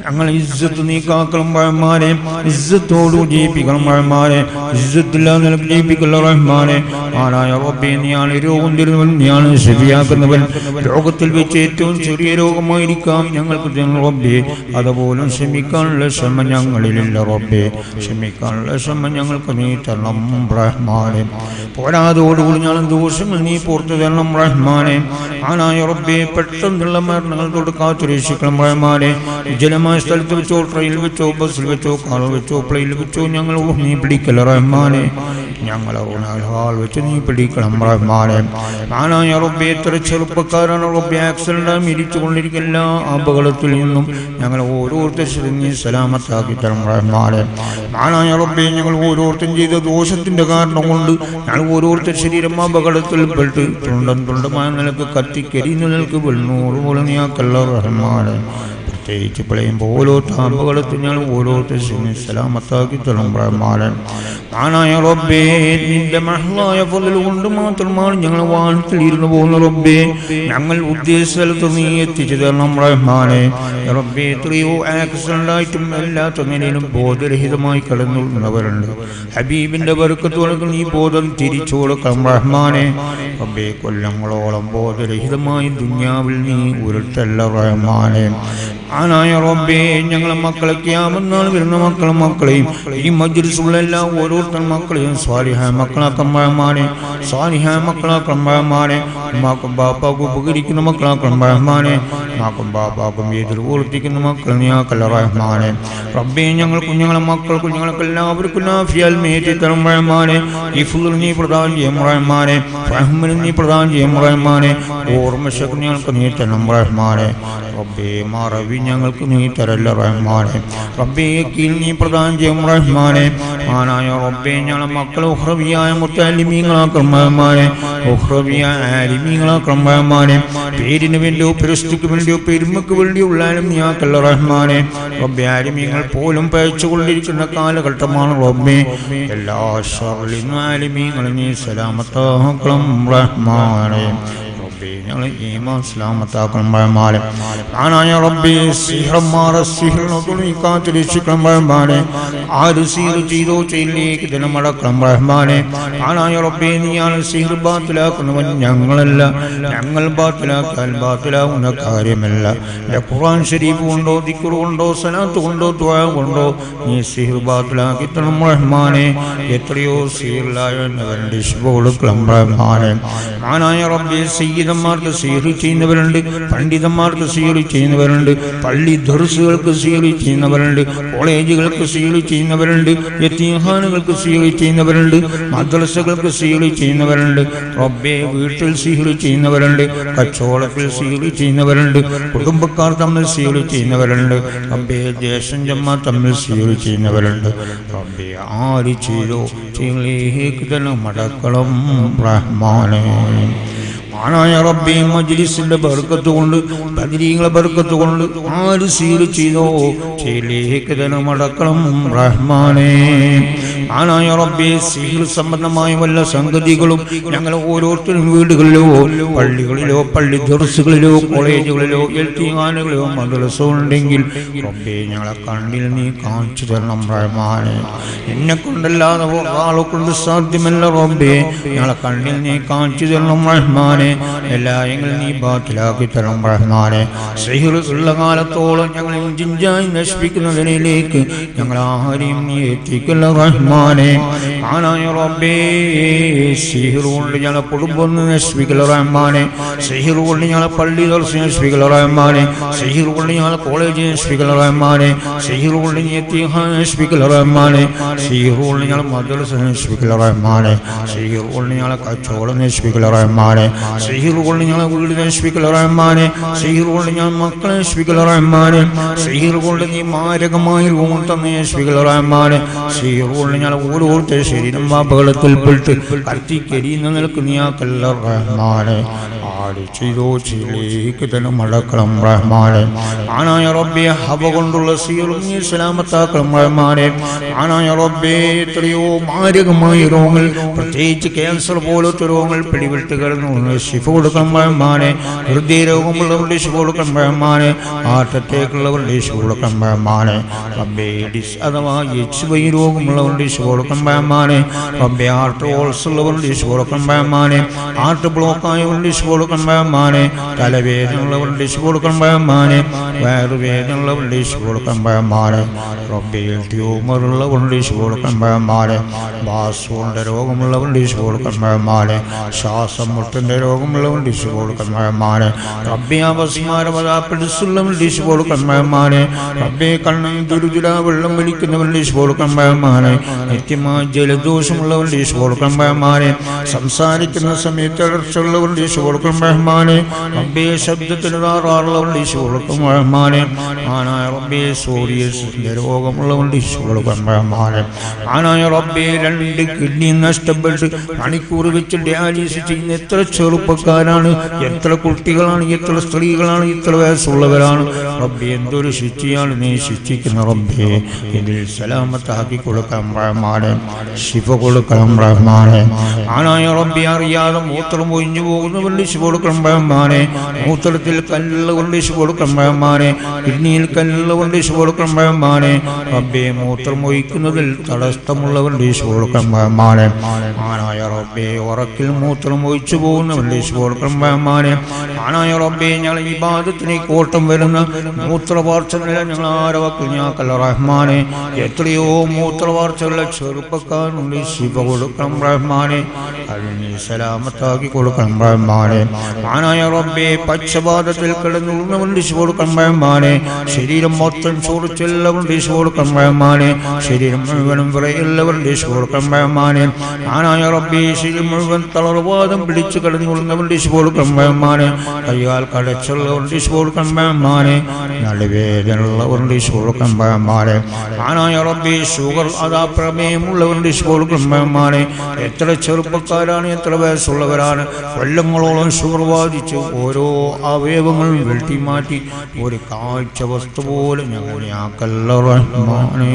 ഞങ്ങൾ ഇസ്സത്ത് നീക്കാക്കണം റഹ്മാനെ ഇസ്സത്തോടു ജീവിപ്പിക്കണം റഹ്മാനെ ഇസ്സത്തില്ലാതെ നിനക്ക് ജീവിപ്പിക്കല്ല റഹ്മാനെ ആനായ റബ്ബേ നീയാണ് രോഗം തരുന്നവൻ നീയാണ് ശരിയാക്കുന്നവൻ രോഗത്തിൽ വെച്ച് ഏറ്റവും ചെറിയ രോഗമായിരിക്കാം ഞങ്ങൾക്ക് തരുന്ന റബ്ബേ അതുപോലും ക്ഷമിക്കാനുള്ള ക്ഷമ ഞങ്ങളിലില്ല റബ്ബേ ക്ഷമിക്കാനുള്ള ക്ഷമ ഞങ്ങൾക്ക് നീ തരണം റഹ്മാനെ പോരാതോടുകൂടി ഞങ്ങൾ ദോഷങ്ങൾ നീ പുറത്തു തരണം റഹ്മാനെ ആനായ റബ്ബേ പെട്ടെന്നുള്ള മരണങ്ങൾ തൊട്ട് കാത്തുരക്ഷിക്കണം റഹ്മാനെ വിജലമായ സ്ഥലത്ത് വെച്ചോ ട്രെയിനിൽ വെച്ചോ ബസ്സിൽ വെച്ചോ കാറിൽ വെച്ചോ പ്ലെയിനിൽ വെച്ചോ ഞങ്ങൾ നീ പിടിക്കല റഹ്മാനെ ഞങ്ങൾ ഹാൾ വെച്ച് നീ പിടിക്കണം റഹ്മാനെ ആനായ റബ്ബെ എത്ര ചെറുപ്പക്കാരാണ് റബ്ബെ ആക്സിഡന്റ് ഇരിച്ചു കൊണ്ടിരിക്കുന്ന എല്ലാ അപകടത്തിൽ നിന്നും ഞങ്ങൾ ഓരോരുത്തരും നീ സലാമത്താക്കി തരണം റഹ്മാനെ ആനായ റബ്ബെ ഞങ്ങൾ ഓരോരുത്തരും ചെയ്ത ദോഷത്തിന്റെ കാരണം കൊണ്ട് ഞങ്ങൾ ഓരോരുത്തർ ശരീരം അപകടത്തിൽ പെട്ട് തുണ്ടം തുണ്ടമായ നിലക്ക് കത്തിക്കരിയുന്ന നിലക്ക് വെണ്ണൂറ് പോലെ നീയാക്കല്ല റഹ്മാനെ പ്രത്യേകിച്ച് പിളയും ഓരോ അപകടത്തിൽ ഞങ്ങൾ ഓരോരുത്തരും സലാമത്താക്കി തരണം റഹ്മാനെ ആനായ റബ്ബേ നിന്റെ മഹളായ ഫضل കൊണ്ട് മാത്രമാണ് ഞങ്ങൾ വാനത്തിൽ ഇരുന്നു പോകുന്ന റബ്ബേ ഞങ്ങൾ ഉദ്ദേശിച്ച സ്ഥലത്ത് നീ എത്തിച്ചു തരണം റഹ്മാനെ റബ്ബേ എത്രയോ ആക്സിഡന്റ് ആയിട്ടും എല്ലാത്ത നിലയിലും ബോധരഹിതമായി കടന്നുള്ളവരുണ്ട് ഹബീബിന്റെ ബർക്കത്തോടെ നീ ബോധം തിരിച്ചു കൊടുക്കണം റഹ്മാനെ റബ്ബേ കൊല്ലങ്ങളോളം ബോധരഹിതമായി ദുന്യാവിൽ നീ ഉരുട്ടല്ല റഹ്മാനെ ആനായ റബ്ബേ ഞങ്ങളെ മക്കളെ ക്യാമെന്നാൾ വരുന്ന മക്കളെ മക്കളെയും ഈ മജ്ലിസുള്ള എല്ലാ ഓരോരുത്തർ മക്കളെയും സ്വാലിഹായ മക്കളാക്കം റഹ്മാനെ സ്വാലിഹായ മക്കളാക്കം റഹ്മാനെ ഉമ്മാക്കും ബാപ്പാക്കും ഉപകരിക്കുന്ന മക്കളാക്കം റഹ്മാനെ ഉമ്മാക്കും ബാപ്പാക്കും എതിർ പ്രവർത്തിക്കുന്ന മക്കൾ നീയാക്കല്ല റഹ്മാനെ റബ്ബേ ഞങ്ങൾ കുഞ്ഞുങ്ങളെ മക്കൾ കുഞ്ഞുങ്ങൾക്ക് എല്ലാവർക്കും നാഫിയാൽ മേറ്റി തരം റഹ്മാനെ ഈ ഫുൾ നീ പ്രദാനം ചെയ്യും റഹ്മാനെ റഹ്മന് നീ പ്രദാനം ചെയ്യും റഹ്മാനെ ഓർമ്മശക്തി ഞങ്ങൾക്ക് നീ തരണം റഹ്മാനെ റബ്ബേ മറവി ഞങ്ങൾക്ക് നീ തരല്ല റഹ്മാനെ റബ്ബേ കീൽ നീ പ്രദാനം ചെയ്യും റഹ്മാനെ ആനായ റബ്ബേ ഞങ്ങളെ മക്കൾ ഉഹ്റവിയായ മുത്താലിമീങ്ങളാക്കും റഹ്മാനെ ഉഹ്റവിയായ ആലിമീങ്ങളാക്കും റഹ്മാനെ പേരിന് വേണ്ടിയോ പ്രസ്തുക്ക് വേണ്ടിയോ പെരുമക്ക് വേണ്ടിയോ ഉള്ളാലും നീയാക്കല്ല റഹ്മാനെ റബ്ബേ ആലിമീങ്ങൾ പോലും പയച്ചുകൊണ്ടിരിക്കുന്ന കാലഘട്ടമാണ് റബ്ബേ എല്ലാ ഷർലിനും ആലിമീങ്ങളും നീ സലാമത്താക്കണം റഹ്മാനെ റബ്ബേ ഞങ്ങൾ ഈമാൻ സലാമത്താക്കണം റഹ്മാനെ ആനായ റബ്ബേ സിഹ്റന്മാരെ സിഹ്റിനെ കാത്തു രക്ഷിക്കണം റഹ്മാനെ ആര് സീർ ചെയ്തോ ചെയ്യിലേക്ക് ദിനമടക്കണം റഹ്മാനെ ആനായ റബ്ബേ നീയാണ് സിഹ്ർ ബാത്തിലാക്കുന്നവൻ ഞങ്ങളല്ല ഞങ്ങൾ ബാത്തിലാക്കാൻ ബാത്തിലാവുന്ന കാര്യമല്ല എൻ്റെ ഖുർആൻ ഷരീഫ് കൊണ്ടോ ദിക്കുർ കൊണ്ടോ സലാത്ത് കൊണ്ടോ ദ്വാ കൊണ്ടോ നീ സിഹ്ർ ബാത്തിലാക്കി തരണം റഹ്മാനെ എത്രയോ സീറിലായവരുടെ ശുഭ കൊടുക്കണം റഹ്മാനെ ആനായ റബ്ബേ സയ്യിദന്മാർക്ക് സീറി ചെയ്യുന്നവരുണ്ട് പണ്ഡിതന്മാർക്ക് സീറി ചെയ്യുന്നവരുണ്ട് പള്ളി ദർസുകൾക്ക് സീറി ചെയ്യുന്നവരുണ്ട് കോളേജുകൾക്ക് സീറി ചെയ്യുന്നവരുണ്ട് യത്തീഹാനുകൾക്ക് സീറി ചെയ്യുന്നവരുണ്ട് മദ്രസകൾക്ക് സീറി ചെയ്യുന്നവരുണ്ട് റബ്ബെ വീട്ടിൽ സീറി ചെയ്യുന്നവരുണ്ട് കച്ചവടത്തിൽ സീറി ചെയ്യുന്നവരുണ്ട് കുടുംബക്കാർ തമ്മിൽ സീറി ചെയ്യുന്നവരുണ്ട് റബ്ബെ ദേശം ജമ്മ തമ്മിൽ സീറി ചെയ്യുന്നവരുണ്ട് റബ്ബെ ആര് ചെയ്തോ ചെയ്യിലേക്ക് തന്നെ മടക്കണം റഹ്മാനേ ആനായ റബ്ബി മജ്ലിസിന്റെ ബർക്കത്ത് കൊണ്ട് ബദരീങ്ങളെ ബർക്കത്ത് കൊണ്ട് ആര് സീൽ ചെയ്തോ ചെയ്യിലേക്ക് തന്നെ മടക്കണം റഹ്മാനേ ആനായ റബ്ബി സീൽ സംബന്ധമായ വല്ല സംഗതികളും ഞങ്ങൾ ഓരോരുത്തരും വീടുകളിലോ പള്ളികളിലോ പള്ളി ദർസുകളിലോ കോളേജുകളിലോ എൽത്തിങ്ങാനുകളിലോ മദ്രസോ ഉണ്ടെങ്കിൽ റബ്ബെ ഞങ്ങളെ കണ്ണിൽ നീ കാണിച്ചു തരണം റഹ്മാനെ എന്നെ കൊണ്ടല്ലാതെ ആളെ കൊണ്ട് സാധ്യമല്ല റബ്ബെ ഞങ്ങളെ കണ്ണിൽ നീ കാണിച്ചു തരണം റഹ്മാനെ എല്ലായെങ്കിലും നീ ബാത്തിലാക്കി തരണം റഹ്മാനെ സഹിർ ഉള്ള കാലത്തോളം ഞങ്ങൾ ജിഞ്ചായി നശിപ്പിക്കുന്നതിനിലേക്ക് ഞങ്ങൾ ആരെയും നീ എത്തിക്കല്ല റഹ്മാനെ ആനായ റബ്ബേ സിഹിർ കൊണ്ട് ഞങ്ങളെ കുടുംബം നശിപ്പിക്കല റഹ്മാനെ സിഹിർ കൊണ്ട് ഞങ്ങളെ പള്ളി ദർശനം നശിപ്പിക്കല റഹ്മാനെ സിഹിർ കൊണ്ട് ഞങ്ങളെ കോളേജ് നശിപ്പിക്കല റഹ്മാനെ സിഹിർ കൊണ്ട് നീ എത്തിഹാൻ നശിപ്പിക്കല റഹ്മാനെ സിഹിർ കൊണ്ട് ഞങ്ങളെ മദ്രസ നശിപ്പിക്കല റഹ്മാനെ സിഹിർ കൊണ്ട് ഞങ്ങളെ കച്ചവടം നശിപ്പിക്കല റഹ്മാനെ സിഹിർ കൊണ്ട് ഞങ്ങളെ വീട് നശിപ്പിക്കല റഹ്മാനെ സിഹിർ കൊണ്ട് ഞങ്ങൾ മക്കളെ നശിപ്പിക്കല റഹ്മാനെ സിഹിർ കൊണ്ട് നീ മാരകമായി റൂമിൽ തന്നെ നശിപ്പിക്കല റഹ്മാനെ സിഹിർ കൊണ്ട് ഞങ്ങൾ ഓരോരുത്തർ ശരീരം അപകടത്തിൽപ്പെട്ട് കത്തിക്കരിയുന്ന നിലക്ക് നീയാക്കല്ല റഹ്മാനെ പാടി ചെയ്തോ ചെയ്യിലേക്ക് തന്നെ മടക്കണം റഹ്മാനെ ആനായ റബ്ബെ ഹവ കൊണ്ടുള്ള സീറും നീ സലാമത്താക്കണം റഹ്മാനെ ആനായ റബ്ബെ എത്രയോ മാരകമായ രോഗങ്ങൾ പ്രത്യേകിച്ച് ക്യാൻസർ പോലത്തെ രോഗങ്ങൾ പിടിവിട്ട് കിടന്നു ശിഫ കൊടുക്കണം റഹ്മാനെ ഹൃദയ രോഗമുള്ളവരുടെ ശിഫ കൊടുക്കണം റഹ്മാനെ ഹാർട്ട് അറ്റാക്ക് ഉള്ളവരുടെ ശിഫ കൊടുക്കണം റഹ്മാനെ റബ്ബെ ഡിസ് അഥവാ എച്ച് വൈ രോഗമുള്ളവരുടെ ശിഫ കൊടുക്കണം റഹ്മാനെ റബ്ബെ ഹാർട്ട് ഹോൾസ് ഉള്ളവരുടെ ശിഫ കൊടുക്കണം റഹ്മാനെ ഹാർട്ട് ബ്ലോക്ക് ആയവരുടെ ശിഫ കൊടുക്കണം റഹ്മാനെ തലവേദന ഉള്ളവരുടെ ശിഫ കൊടുക്കണം റഹ്മാനെ വയറുവേദന ഉള്ളവരുടെ ശിഫ കൊടുക്കണം റഹ്മാനെ റബ്ബെ ട്യൂമർ ഉള്ളവരുടെ ശിഫ കൊടുക്കണം റഹ്മാനെ ബാസുവിൻ്റെ രോഗമുള്ളവരുടെ ശിഫ കൊടുക്കണം റഹ്മാനെ ശ്വാസം മുട്ടിൻ്റെ രോഗമുള്ളവരുടെ ശിഫ കൊടുക്കണം റഹ്മാനെ റബ്ബെ അവസ്മാരമതാപ്പിടിച്ചുള്ളവരുടെ ശിഫ കൊടുക്കണം റഹ്മാനെ റബ്ബെ കണ്ണൻ ദുരുദുര വെള്ളം വലിക്കുന്നവരുടെ ശിഫ കൊടുക്കണം റഹ്മാനെ നിത്യമായ ജലദോഷമുള്ളവരുടെ ശിഫ കൊടുക്കണം റഹ്മാനെ സംസാരിക്കുന്ന സമയത്ത് അടർച്ചയുള്ളവരുടെ ശിഫ കൊടുക്കണം റഹ്മാനെ റബ്ബെ ശബ്ദത്തിന് താറാറുള്ളവരുടെ ശിഫ കൊടുക്കണം റഹ്മാനെ ആനായ റബ്ബെ സോറിയസിന്റെ രോഗമുള്ളവരുടെ ശിഫ കൊടുക്കണം റഹ്മാനെ ആനായ റബ്ബെ രണ്ട് കിഡ്നി നഷ്ടപ്പെട്ട് മണിക്കൂർ വെച്ച് ഡയാലിസിസ് ചെയ്യുന്ന എത്ര ചെറുപ്പക്കാരാണ് എത്ര കുട്ടികളാണ് എത്ര സ്ത്രീകളാണ് ഇത്ര വയസ്സുള്ളവരാണ് റബ്ബെ എന്തൊരു ശിക്ഷയാണ് നീ ശിക്ഷിക്കുന്ന റബ്ബെ ഇതിൽ സലാമത്താക്കി കൊടുക്കണം റഹ്മാനെ ശിഫ കൊടുക്കണം റഹ്മാനെ ആനായ റബ്ബെ അറിയാതെ മൂത്രം ഒഴിഞ്ഞു പോകുന്നവരുടെ ശിവ കൊടുക്കണം റഹ്മാനെ മൂത്രത്തിൽ കല്ലുള്ളവരുടെ ശിവ കൊടുക്കണം റഹ്മാനെ കിഡ്നിയിൽ കല്ലുള്ളവരുടെ ശിവ കൊടുക്കണം റഹ്മാനെ റബ്ബെ മൂത്രം ഒഴിക്കുന്നതിൽ തടസ്സമുള്ളവരുടെ ശിവ കൊടുക്കണം റഹ്മാനെ ആനായ റബ്ബെ ഉറക്കിൽ മൂത്രം ഒഴിച്ചു പോകുന്നവരുടെ ശിവ കൊടുക്കണം റഹ്മാനെ ആനായ റബ്ബെ ഞങ്ങൾ ഈ ബാധത്തിന് കോട്ടം വരുന്ന മൂത്രവാർച്ചകളെ ഞങ്ങൾ ആരവക്കിൽ ഞാക്കല്ല റഹ്മാനെ എത്രയോ മൂത്രവാർച്ചകളുടെ ചെറുപ്പക്കാരുണ്ട് ശിവ കൊടുക്കണം റഹ്മാനെ അതിന് സലാമത്താക്കി കൊടുക്കണം റഹ്മാനെ ആനായ റബ്ബെ പച്ചപാദത്തിൽ കിടന്നുള്ളവരുടെ ശിവ കൊടുക്കണം റഹ്മാനെ ശരീരം മൊത്തം ചോറിച്ചെല്ലവരുടെ ശിവ കൊടുക്കണം റഹ്മാനെ ശരീരം മുഴുവനും വിറയുള്ളവരുടെ ശിവ കൊടുക്കണം റഹ്മാനെ ആനായ റബ്ബെ ശരീരം മുഴുവൻ തളർവാദം പിടിച്ചു കിടന്നുള്ളവരുടെ ശിവ കൊടുക്കണം റഹ്മാനെ കയ്യാൽ കടച്ചുള്ളവരുടെ ശിവ കൊടുക്കണം റഹ്മാനെ നടുവേദനയുള്ളവരുടെ ശിവ കൊടുക്കണം റഹ്മാനെ ആനായ റബ്ബെ ഷുഗർ അതാ പ്രമേയമുള്ളവരുടെ ശിവ കൊടുക്കണം റഹ്മാനെ എത്ര ചെറുപ്പക്കാരാണ് എത്ര വയസ്സുള്ളവരാണ് കൊല്ലങ്ങളോളം ഷുഗർ ബാധിച്ച് ഓരോ അവയവങ്ങളും വെട്ടിമാറ്റി ഒരു കാഴ്ച വസ്തു പോലെ ഞങ്ങളെയാക്കല്ല റഹ്മാനേ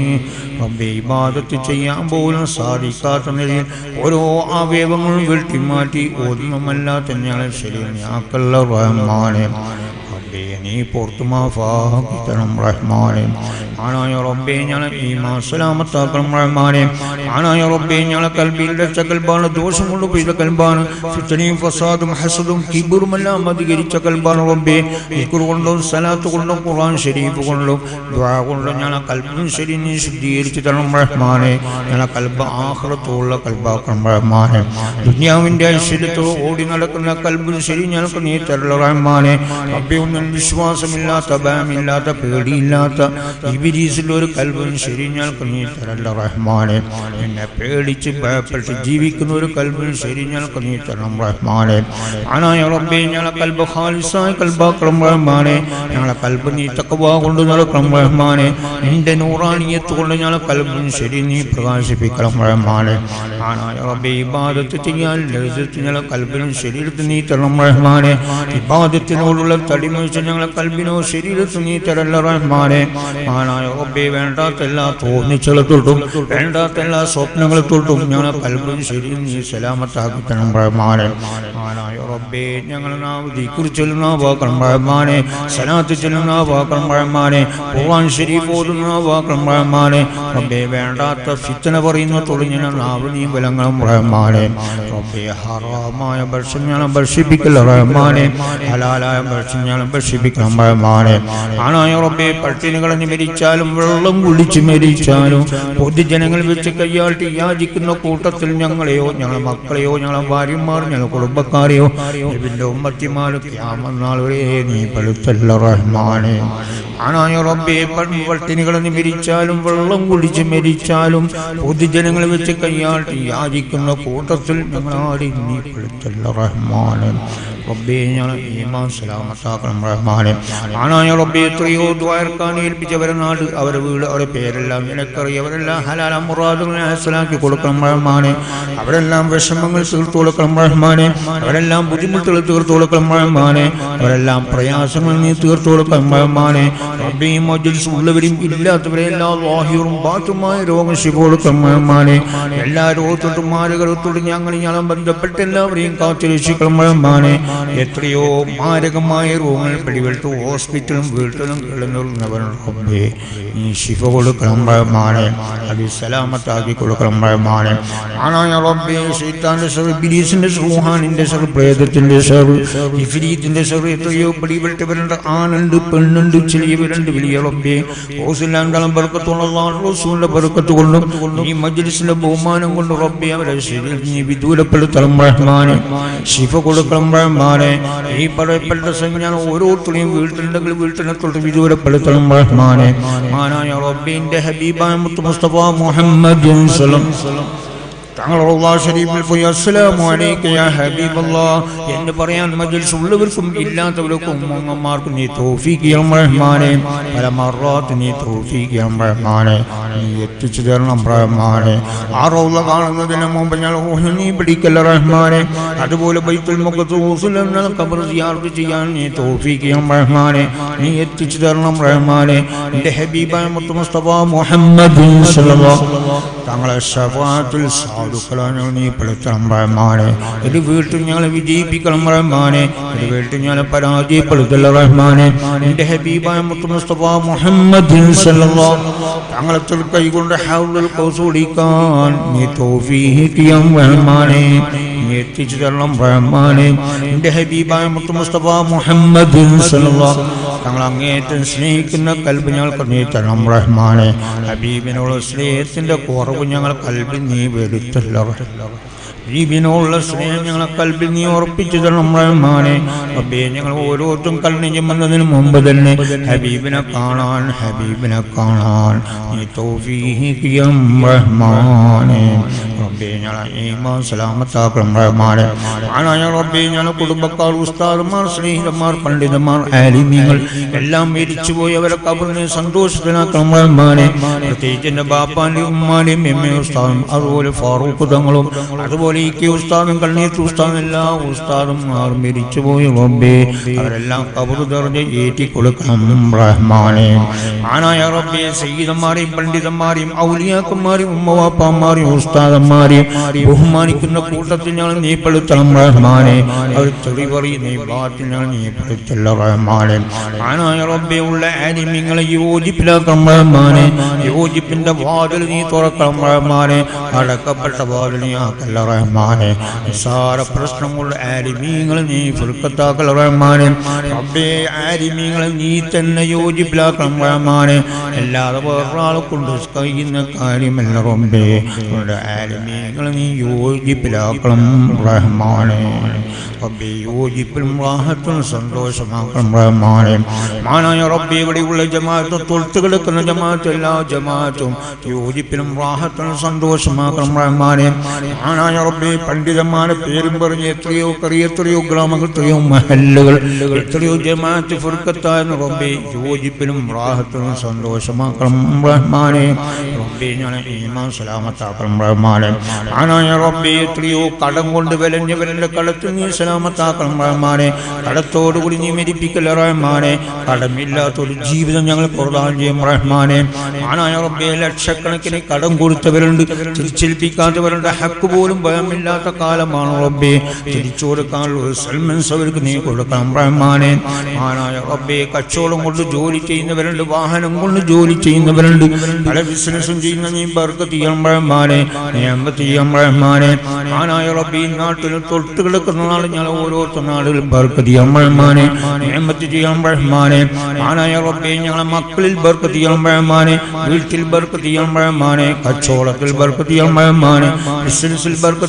റബ്ബെ ഇബാദത്ത് ചെയ്യാൻ പോലും സാധിക്കാത്ത നിലയിൽ ഓരോ അവയവങ്ങളും വെട്ടിമാറ്റി ഒന്നുമല്ലാത്ത ഞങ്ങളെ ശരിയാക്കല്ല റഹ്മാനെ റബ്ബേ നീ പുറത്തു മാഫാക്കിത്തണം റഹ്മാനെ ആനായ റബ്ബേ ഞങ്ങളെ ഈ മാസലാമത്താക്കണം റഹ്മാനെ ആനായ റബ്ബേ ഞങ്ങളെ കൽബിൽ രക്ഷ കൽബാണ് ദോഷം കൊണ്ട് പെയ്ത കൽബാണ് ഫിത്തനയും ഫസാദും ഹസദും കിബുറുമെല്ലാം അധികരിച്ച കൽബാണ് റബ്ബേ ഇക്കുർ കൊണ്ടും സലാത്ത് കൊണ്ടും ഖുർആൻ ഷരീഫ് കൊണ്ടും ദുആ കൊണ്ടും ഞങ്ങളെ കൽബും ശരി നീ ശുദ്ധീകരിച്ച് തരണം റഹ്മാനെ ഞങ്ങളെ കൽബ് ആഹ്റത്തുള്ള കൽബാക്കണം റഹ്മാനെ ദുനിയാവിന്റെ ഐശ്വര്യത്തോട് ഓടി നടക്കുന്ന കൽബും ശരി ഞങ്ങൾക്ക് നീ തരല റഹ്മാനെ റബ്ബേ ഒന്നും വിശ്വാസമില്ലാത്ത ഭയമില്ലാത്ത പേടിയില്ലാത്ത ഇബിരീസിൽ ഒരു കൽബും ശരി ഞങ്ങൾക്ക് നീ തരല്ല റഹ്മാനെ എന്നെ പേടിച്ച് ഭയപ്പെട്ട് ജീവിക്കുന്ന ഒരു കൽബും ശരി ഞങ്ങൾക്ക് നീ തരണം റഹ്മാനെ ആനായ റബ്ബേ ഞങ്ങളെ കൽബ് ഖാലിസായ കൽബാക്കണം റഹ്മാനെ ഞങ്ങളെ കൽബ് നീ തക്കവാ കൊണ്ട് നടക്കണം റഹ്മാനെ നിന്റെ നൂറാണിയത്ത് കൊണ്ട് ഞങ്ങളെ കൽബും ശരി നീ പ്രകാശിപ്പിക്കണം റഹ്മാനെ ആനായ റബ്ബേ ഇബാദത്ത് ചെയ്യാൻ ലളിതത്ത് ഞങ്ങളെ കൽബിനും ശരീരത്തിൽ നീ തരണം റഹ്മാനെ ഇബാദത്തിനോടുള്ള തടിമീഴ്ച ഞങ്ങളെ കൽബിനോ ശരീരത്തിൽ നീ തരല്ല റഹ്മാനെ ആനായ റബ്ബേ വേണ്ടാത്ത എല്ലാ തോന്നിച്ചളെ തൊട്ടും വേണ്ടാത്ത എല്ലാ സ്വപ്നങ്ങളെ തൊട്ടും ഞങ്ങളെ കൽബും ശരി നീ സലാമത്താക്കി തരണം റഹ്മാനെ ആനായ റബ്ബേ ഞങ്ങളെ നാവ് ദിക്കുറി ചെല്ലുന്ന വാക്കണം റഹ്മാനെ സലാത്ത് ചെല്ലുന്ന വാക്കണം റഹ്മാനെ ഖുർആൻ ശരീഫ് ഓതുന്ന വാക്കണം റഹ്മാനെ റബ്ബേ വേണ്ടാത്ത ഫിത്തന പറയുന്ന തുടങ്ങിയ നാവ് നീ ബലങ്ങളും റഹ്മാനെ റബ്ബേ ഹറാമായ ഭക്ഷണം ഞങ്ങളെ ഭക്ഷിപ്പിക്കല്ല റഹ്മാനെ ഹലാലായ ഭക്ഷണം ഞങ്ങളെ ഭക്ഷിപ്പിക്കണം റഹ്മാനെ ആനായ റബ്ബേ പട്ടിണികളെ മരിച്ചാലും വെള്ളം കുടിച്ച് മരിച്ചാലും പൊതുജനങ്ങൾ വെച്ച് കൈയാട്ടി യാചിക്കുന്ന കൂട്ടത്തിൽ ഞങ്ങളെയോ ഞങ്ങളെ മക്കളെയോ ഞങ്ങളെ ഭാര്യമാർ ഞങ്ങളെ കുടുംബക്കാരെയോ ഇതിന്റെ ഉമ്മത്തിമാരും ക്യാമനാൾ വരെ നീ പെടുത്തല്ല റഹ്മാനെ ആനായ റബ്ബേ പട്ടിണികളെ മരിച്ചാലും വെള്ളം കുടിച്ച് മരിച്ചാലും പൊതുജനങ്ങൾ വെച്ച് കൈയാട്ടി യാചിക്കുന്ന കൂട്ടത്തിൽ ഞങ്ങളാടി നീ പെടുത്തല്ല റഹ്മാനെ റബ്ബേ ഞങ്ങൾ ഈമാൻ സലാമത്താക്കണം റഹ്മാനെ ആണായ റബ്ബേ എത്രയോ ദ്വാരക്കാൻ ഏൽപ്പിച്ചവരെ നാട് അവരെ വീട് അവരെ പേരെല്ലാം നിനക്കറിയ അവരെല്ലാം ഹലാല മുറാദുകളെ ഹസലാക്കി കൊടുക്കണം റഹ്മാനെ അവരെല്ലാം വിഷമങ്ങൾ തീർത്തു കൊടുക്കണം റഹ്മാനെ അവരെല്ലാം ബുദ്ധിമുട്ടുകൾ തീർത്തു കൊടുക്കണം റഹ്മാനെ അവരെല്ലാം പ്രയാസങ്ങൾ നീ തീർത്തു കൊടുക്കണം റഹ്മാനെ റബ്ബേയും മജ്ലിസ് ഉള്ളവരും ഇല്ലാത്തവരെ എല്ലാ വാഹിയും ബാത്തുമായ രോഗം ശിവ കൊടുക്കണം റഹ്മാനെ എല്ലാ രോഗത്തോട്ടും മാരകരോത്തോടും ഞങ്ങൾ ഞങ്ങളും ബന്ധപ്പെട്ട് എല്ലാവരെയും കാത്തുരക്ഷിക്കണം റഹ്മാനെ എത്രയോ മാരകമായ രോഗങ്ങൾ പിടിപെട്ട് ഹോസ്പിറ്റലും വീട്ടിലും കിടന്നുള്ളവർ റബ്ബേ നീ ശിഫ കൊടുക്കണം റഹ്മാനെ അത് സലാമത്താക്കി കൊടുക്കണം റഹ്മാനെ ആണായ റബ്ബേ ശൈത്താന്റെ സർ ബിലീസിന്റെ റൂഹാനിന്റെ സർ പ്രേതത്തിന്റെ സർ ഇഫ്രീത്തിന്റെ സർ എത്രയോ പിടിപെട്ടവരുണ്ട് ആണുണ്ട് പെണ്ണുണ്ട് ചെറിയവരുണ്ട് വലിയ റബ്ബേ ഓസില്ലാണ്ടാളും ബർക്കത്തുള്ള റസൂലിന്റെ ബർക്കത്ത് കൊണ്ടും ഈ മജ്ലിസിന്റെ ബഹുമാനം കൊണ്ട് റബ്ബേ അവരെ ശരീരം നീ വിദൂരപ്പെടുത്തണം റഹ്മാനെ ശിഫ കൊടുക്കണം റഹ്മാനെ ഈ പറയപ്പെട്ട സംജ്ഞാനം ഓരോരുത്തരെയും വീട്ടിലുണ്ടെങ്കിൽ വീട്ടിനെ തൊട്ട് വിദൂരപ്പെടുത്തണം റഹ്മാനെ മാനായ റബ്ബിന്റെ ഹബീബായ മുത്ത് മുസ്തഫ മുഹമ്മദ് തങ്ങൾ അള്ളാഹ് ഷരീഫിൽ പോയി അസ്സലാമു അലൈക യാ ഹബീബല്ലാ എന്ന് പറയാൻ മജ്ലിസ് ഉള്ളവർക്കും ഇല്ലാത്തവർക്കും ഉമ്മമാർക്കും നീ തൗഫീഖ് ചെയ്യണം റഹ്മാനെ പല മറാത്ത് നീ തൗഫീഖ് ചെയ്യണം റഹ്മാനെ നീ എത്തിച്ചു തരണം റഹ്മാനെ ആ റൗള കാണുന്നതിന് മുമ്പ് ഞാൻ ഊഹ് നീ പിടിക്കല്ല റഹ്മാനെ അതുപോലെ ബൈത്തുൽ മുഖത്ത് എന്ന ഖബർ സിയാറത്ത് ചെയ്യാൻ നീ തൗഫീഖ് ചെയ്യണം റഹ്മാനെ നീ എത്തിച്ചു തരണം റഹ്മാനെ എൻ്റെ ഹബീബായ മുത്ത് മുസ്തഫ മുഹമ്മദ് സല്ലല്ലാഹു തങ്ങളെ ഷഫാത്തിൽ സാധുക്കളാണ് നീ പെടുത്തണം റഹ്മാനെ ഇത് വീട്ടിൽ ഞങ്ങളെ വിജയിപ്പിക്കണം റഹ്മാനെ ഇത് വീട്ടിൽ ഞങ്ങളെ പരാജയപ്പെടുത്തല്ല റഹ്മാനെ എൻ്റെ ഹബീബായ മുത്ത് മുസ്തഫ മുഹമ്മദ് സല്ലല്ലാഹു തങ്ങളെ കൈ കൊണ്ട് ഹൗലുൽ കൗസ് കുടിക്കാൻ നീ തൗഫീഖ് ചെയ്യാൻ റഹ്മാനെ നീ എത്തിച്ചു തരണം റഹ്മാനെ എൻ്റെ ഹബീബായ മുത്ത് മുസ്തഫ മുഹമ്മദ് സല്ലല്ലാഹു തങ്ങൾ അങ്ങേറ്റം സ്നേഹിക്കുന്ന കൽബ് ഞങ്ങൾക്ക് നീ തരണം റഹ്മാനെ ഹബീബിനോട് സ്നേഹത്തിന്റെ കുറവ് ഞങ്ങൾ കൽബിൽ നീ വരുത്തല്ല ഹബീബിനോടുള്ള സ്നേഹം ഞങ്ങളെ കൽബിൽ നീ ഉറപ്പിച്ചു തരണം റഹ്മാനെ റബ്ബേ ഞങ്ങൾ ഓരോരുത്തരും കൽണിഞ്ഞു വന്നതിന് മുമ്പ് തന്നെ ഹബീബിനെ കാണാൻ ഹബീബിനെ കാണാൻ നീ തൗഫീഖിയം റഹ്മാനെ റബ്ബേ ഞങ്ങളെ ഈമാൻ സലാമത്താക്കണം റഹ്മാനെ ആനായ റബ്ബേ ഞങ്ങളെ കുടുംബക്കാർ ഉസ്താദന്മാർ സ്നേഹിതന്മാർ പണ്ഡിതന്മാർ ആലിമ്യങ്ങൾ എല്ലാം മരിച്ചുപോയി അവരെ കബറിനെ സന്തോഷത്തിനാക്കണം റഹ്മാനെ പ്രത്യേകിച്ച് എൻ്റെ ബാപ്പാൻ്റെയും ഉമ്മാൻ്റെയും എമ്മ ഉസ്താദും അതുപോലെ ഫാറൂഖ് തങ്ങളും അതുപോലെ ഈ കെ ഉസ്താദും കണ്ണീത്ത് ഉസ്താദും എല്ലാ ഉസ്താദും മാർ മരിച്ചുപോയി റബ്ബേ അവരെല്ലാം കബറ് തെറിഞ്ഞ് ഏറ്റി കൊടുക്കണം റഹ്മാനെ ആനായ റബ്ബേ സയ്യിദന്മാരെയും പണ്ഡിതന്മാരെയും ഔലിയാക്കന്മാരെയും ഉമ്മവാപ്പന്മാരെയും ഉസ്താദന്മാരെയും ബഹുമാനിക്കുന്ന കൂട്ടത്തിൽ ഞങ്ങൾ നീ പെടുത്തണം റഹ്മാനെ അവർ തെറി പറയും നീ ബാത്തിൽ ഞങ്ങൾ നീ പെടുത്തല്ല റഹ്മാനെ ആനായ റബ്ബേ ഉള്ള ആനിമ്യങ്ങളെ യോജിപ്പിലാക്കണം റഹ്മാനെ യോജിപ്പിന്റെ വാതിൽ നീ തുറക്കണം റഹ്മാനെ അടക്കപ്പെട്ട വാതിൽ നീ ആക്കല്ല റഹ്മാനെ നിസ്സാര പ്രശ്നമുള്ള ആരിമീങ്ങളെ നീ ഫുൽക്കത്താക്കൽ റഹ്മാനെ റബ്ബേ ആരിമീങ്ങളെ നീ തന്നെ യോജിപ്പിലാക്കണം റഹ്മാനെ അല്ലാതെ വേറൊരാളെ കൊണ്ട് കഴിയുന്ന കാര്യമല്ല റബ്ബേ നമ്മുടെ ആരിമീങ്ങളെ നീ യോജിപ്പിലാക്കണം റഹ്മാനെ റബ്ബേ യോജിപ്പിലും റാഹത്തും സന്തോഷമാക്കണം റഹ്മാനെ മാനായ റബ്ബേ ഇവിടെയുള്ള ജമാഅത്ത് തൊഴുത്ത് കിടക്കുന്ന ജമാഅത്ത് എല്ലാ ജമാഅത്തും യോജിപ്പിലും റാഹത്തിനും സന്തോഷമാക്കണം റഹ്മാനെ മാനായ റബ്ബേ പണ്ഡിതന്മാരെ പേരും പറഞ്ഞ് എത്രയോ കറിയ എത്രയോ ഗ്രാമങ്ങൾ എത്രയോ മഹല്ലുകൾ എത്രയോ ജമാഅത്ത് ഫുർക്കത്തായ റബ്ബേ യോജിപ്പിലും റാഹത്തിനും സന്തോഷമാക്കണം റഹ്മാനെ റബ്ബേ ഞാൻ ഈമാൻ സലാമത്താക്കണം റഹ്മാനെ മാനായ റബ്ബേ എത്രയോ കടം കൊണ്ട് വിലഞ്ഞവരുടെ കടത്തിൽ നീ സലാമത്താക്കണം റഹ്മാനെ കടത്തോടുകൂടി നീ മരിപ്പിക്കല റഹ്മാനെ കടമില്ലാത്തൊരു ജീവിതം ഞങ്ങൾ പ്രദാനം ചെയ്യും റഹ്മാനെ ആനായ റബ്ബെ ലക്ഷക്കണക്കിന് കടം കൊടുത്തവരുണ്ട് തിരിച്ചേൽപ്പിക്കാത്തവരുണ്ട് ഹക്ക് പോലും ഭയമില്ലാത്ത കാലമാണ് റബ്ബെ തിരിച്ചു കൊടുക്കാനുള്ള ഒരു സൽമൻസ് അവർക്ക് നീ കൊടുക്കണം റഹ്മാനെ ആനായ റബ്ബെ കച്ചവടം കൊണ്ട് ജോലി ചെയ്യുന്നവരുണ്ട് വാഹനം കൊണ്ട് ജോലി ചെയ്യുന്നവരുണ്ട് പല ബിസിനസ്സും ചെയ്യുന്ന നീ ബർക്ക് ചെയ്യണം റഹ്മാനെ നിയമത്ത് ചെയ്യണം റഹ്മാനെ ആനായ റബ്ബെ ഈ നാട്ടിൽ തൊട്ട് കിടക്കുന്ന നാൾ ഞങ്ങൾ ഓരോരുത്തർ നാടുകളിൽ ബർക്ക് ചെയ്യണം റഹ്മാനെ നിയമത്ത് ചെയ്യണം റഹ്മാനെ ആനായ റബ്ബെ ഞങ്ങളെ മക്കളിൽ ബർക്ക് ചെയ്യണം റഹ്മാനെ വീട്ടിൽ ബർക്ക് ചെയ്യണം റഹ്മാനെ കച്ചവടത്തിൽ ബർക്ക് ചെയ്യണം റഹ്മാനെ ബിസിനസ്സിൽ ബർക്ക്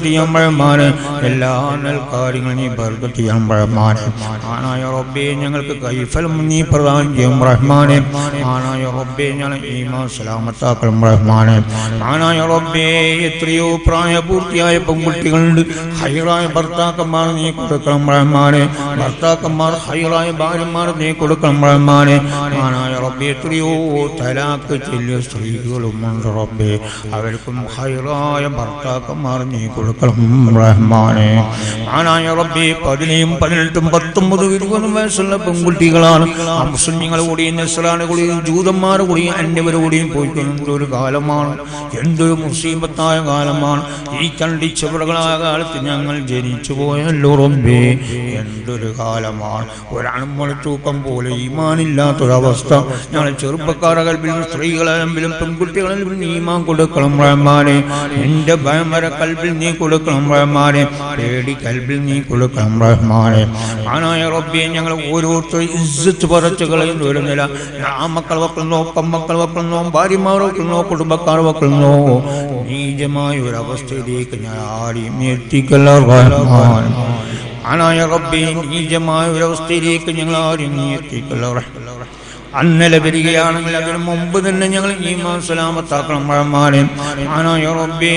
ബർക്കത്ത് ചെയ്യാൻ റഹ്മാനെ എല്ലാ നൽകാര്യങ്ങളും നീ ബർക്കത്ത് ചെയ്യാൻ റഹ്മാനെ ആനായ റബ്ബേ ഞങ്ങൾക്ക് കൈഫലം നീ പ്രദാനം ചെയ്യും റഹ്മാനെ ആനായ റബ്ബേ ഞങ്ങൾ ഈമാൻ സലാമത്താക്കണം റഹ്മാനെ ആനായ റബ്ബേ എത്രയോ പ്രായപൂർത്തിയായ പെൺകുട്ടികളുണ്ട് ഹൈറായ ഭർത്താക്കന്മാർ നീ കൊടുക്കണം റഹ്മാനെ ഭർത്താക്കന്മാർ ഹൈറായ ഭാര്യമാർ നീ കൊടുക്കണം റഹ്മാനെ ആനായ റബ്ബേ എത്രയോ തലാക്ക് ചെല്ലിയ സ്ത്രീകളുമുണ്ട് റബ്ബേ അവർക്കും ഹൈറായ ഭർത്താക്കന്മാർ നീ കൊടുക്കണം റഹ്മാനെ ആനായ റബ്ബേ പതിനെയും പതിനെട്ടും പത്തൊമ്പത് ഇരുപതും വയസ്സുള്ള പെൺകുട്ടികളാണ് ആ മുസ്ലിങ്ങൾ കൂടിയും നസ്രാണ് കൂടിയും ജൂതന്മാർ കൂടിയും അന്യവർ കൂടിയും പോയിക്കൊണ്ട ഒരു കാലമാണ് എന്തൊരു മുസീബത്തായ കാലമാണ് ഈ കണ്ടിച്ചവറുകളായ കാലത്ത് ഞങ്ങൾ ജനിച്ചു പോയല്ലോ റബ്ബേ എന്തൊരു കാലമാണ് ഒരണുമ്പോൾ തൂക്കം പോലെ ഈമാനില്ലാത്തൊരവസ്ഥ ഞങ്ങൾ ചെറുപ്പക്കാരെ കൽപ്പിലും സ്ത്രീകളെ കൽപ്പിലും പെൺകുട്ടികളിലും ഈമാൻ കൊടുക്കണം റഹ്മാനെ എന്റെ ഭയമര കൽപ്പിൽ നീ കൊടുക്കണം റഹ്മാനെ പേടി കൽപ്പിൽ നീ കൊടുക്കണം റഹ്മാനെ ആനായ റബ്ബിയെ ഞങ്ങൾ ഓരോരുത്തർ ഇസ്സത്ത് പറച്ച് കളയുന്ന ഒരു നില ആ മക്കൾ വെക്കുന്നോ പെമ്മക്കൾ വെക്കുന്നോ ഭാര്യമാർ വെക്കുന്നോ കുടുംബക്കാർ വെക്കുന്നോ നീചമായ ഒരു അവസ്ഥയിലേക്ക് ഞാൻ ആരെയും എത്തിക്കല്ല റഹ്മാൻ ആനായ റബ്ബി നീചമായ ഒരു അവസ്ഥയിലേക്ക് ഞങ്ങൾ ആരെയും നീ എത്തിക്കല്ല റഹ്മാൻ അന്നലെ വരികയാണെങ്കിൽ അതിന് മുമ്പ് തന്നെ ഞങ്ങൾ ഈമാൻ സലാമത്താക്കണം റഹ്മാനെ ആനായ റബ്ബേ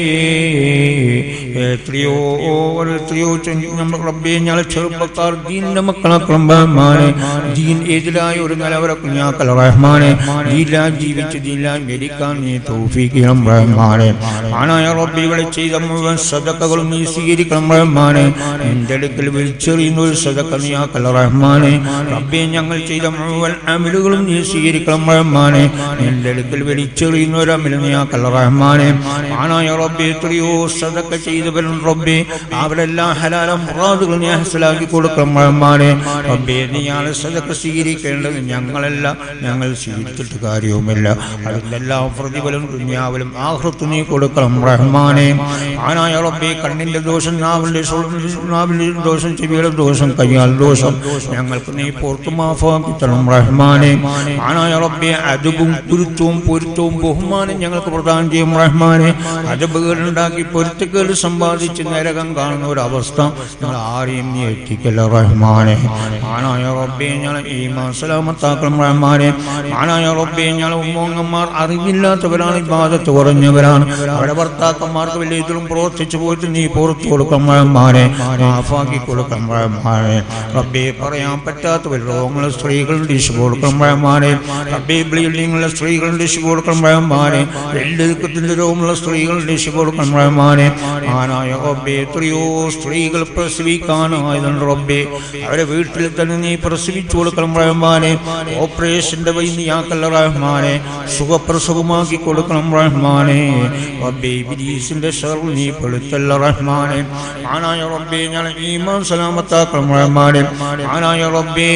എത്രയോ എത്രയോ നമ്മൾ റബ്ബേ ഞങ്ങൾ ചെറുപ്പക്കാർ ദീനിന്റെ മക്കളാക്കണം റഹ്മാനെ ദീൻ എതിരായ ഒരു നിലവര കുഞ്ഞാക്കൽ റഹ്മാനെ ദീലാ ജീവിച്ച് ദീലാ മരിക്കാൻ നീ തൗഫീക്കണം റഹ്മാനെ ആനായ റബ്ബി ഇവിടെ ചെയ്ത മുഴുവൻ സദക്കകളും നീ സ്വീകരിക്കണം റഹ്മാനെ എൻ്റെ അടുക്കൽ വിളിച്ചെറിയുന്ന ഒരു സദക്ക നീ ആക്കൽ റഹ്മാനെ റബ്ബെ ഞങ്ങൾ ചെയ്ത മുഴുവൻ അമിലുകളും നീ സ്വീകരിക്കണം റഹ്മാനെ എൻ്റെ അടുക്കൽ വലിച്ചെറിയുന്ന ഒരു അമിൽ നീ ആക്കൽ റഹ്മാനെ ആനായ റബ്ബെ എത്രയോ സദക്ക ചെയ്തവരും റബ്ബെ അവരെല്ലാം ഹലാല മുറാദുകൾ നീ ഹസലാക്കി കൊടുക്കണം റഹ്മാനെ റബ്ബെ നീയാണ് സദക്ക സ്വീകരിക്കേണ്ടത് ഞങ്ങളല്ല ഞങ്ങൾ സ്വീകരിച്ചിട്ട് കാര്യവുമില്ല അതിലെല്ലാം പ്രതിഫലം ദുനിയാവിലും ആഹൃത്ത് നീ കൊടുക്കണം റഹ്മാനെ ആനായ റബ്ബെ കണ്ണിന്റെ ദോഷം നാവിന്റെ നാവിന്റെ ദോഷം ചെവിയുടെ ദോഷം കയ്യാൽ ദോഷം ഞങ്ങൾക്ക് നീ പുറത്തു മാഫാക്കി തരണം റഹ്മാനെ ആനായ റബ്ബെ അതുബും കുരുത്തവും പൊരുത്തവും ബഹുമാനം ഞങ്ങൾക്ക് പ്രദാനം ചെയ്യും റഹ്മാനെ അതബുകൾ ഉണ്ടാക്കി പൊരുത്തക്കേട് സമ്പാദിച്ച് നരകം കാണുന്ന ഒരു അവസ്ഥ ഞങ്ങൾ ആരെയും നീ എത്തിക്കല്ല റഹ്മാനെ ആനായ റബ്ബെ ഞങ്ങൾ ഈമാൻ സലാമത്താക്കണം റഹ്മാനെ ആനായ റബ്ബെ ഞങ്ങൾ ഉമ്മങ്ങന്മാർ അറിവില്ലാത്തവരാണ് ഇബാദത്ത് കുറഞ്ഞവരാണ് അവരുടെ ഭർത്താക്കന്മാർക്ക് വലിയ ഇതിലും പ്രവർത്തിച്ചു പോയിട്ട് നീ പുറത്തു കൊടുക്കണം റഹ്മാനെ മാഫാക്കി കൊടുക്കണം റഹ്മാനെ റബ്ബെ പറയാൻ പറ്റാത്തവർ രോഗങ്ങളെ സ്ത്രീകൾ ഡിഷ് കൊടുക്കണം റഹ്മാനെ റബ്ബെ ബ്ലീഡിങ്ങുള്ള സ്ത്രീകൾ ഡിഷ് കൊടുക്കണം റഹ്മാനെ എല്ലുക്കത്തിന്റെ രോഗമുള്ള സ്ത്രീകൾ ഡിഷ് കൊടുക്കണം റഹ്മാനെ ആനായ റബ്ബെ എത്രയോ സ്ത്രീകൾ പ്രസവിക്കാനായതുണ്ട് റബ്ബെ അവരെ വീട്ടിൽ തന്നെ നീ പ്രസവിച്ചു കൊടുക്കണം റഹ്മാനെ ഓപ്പറേഷന്റെ വഴി നീയാക്കല്ല റഹ്മാനെ സുഖപ്രസവമാക്കി കൊടുക്കണം റഹ്മാനെ റബ്ബെ ഇബ്ലീസിന്റെ ഷർ നീ പെടുത്തല്ല റഹ്മാനെ ആനായ റബ്ബെ ഞാൻ ഈമാൻ സലാമത്താക്കണം റഹ്മാനെ ആനായ റബ്ബേ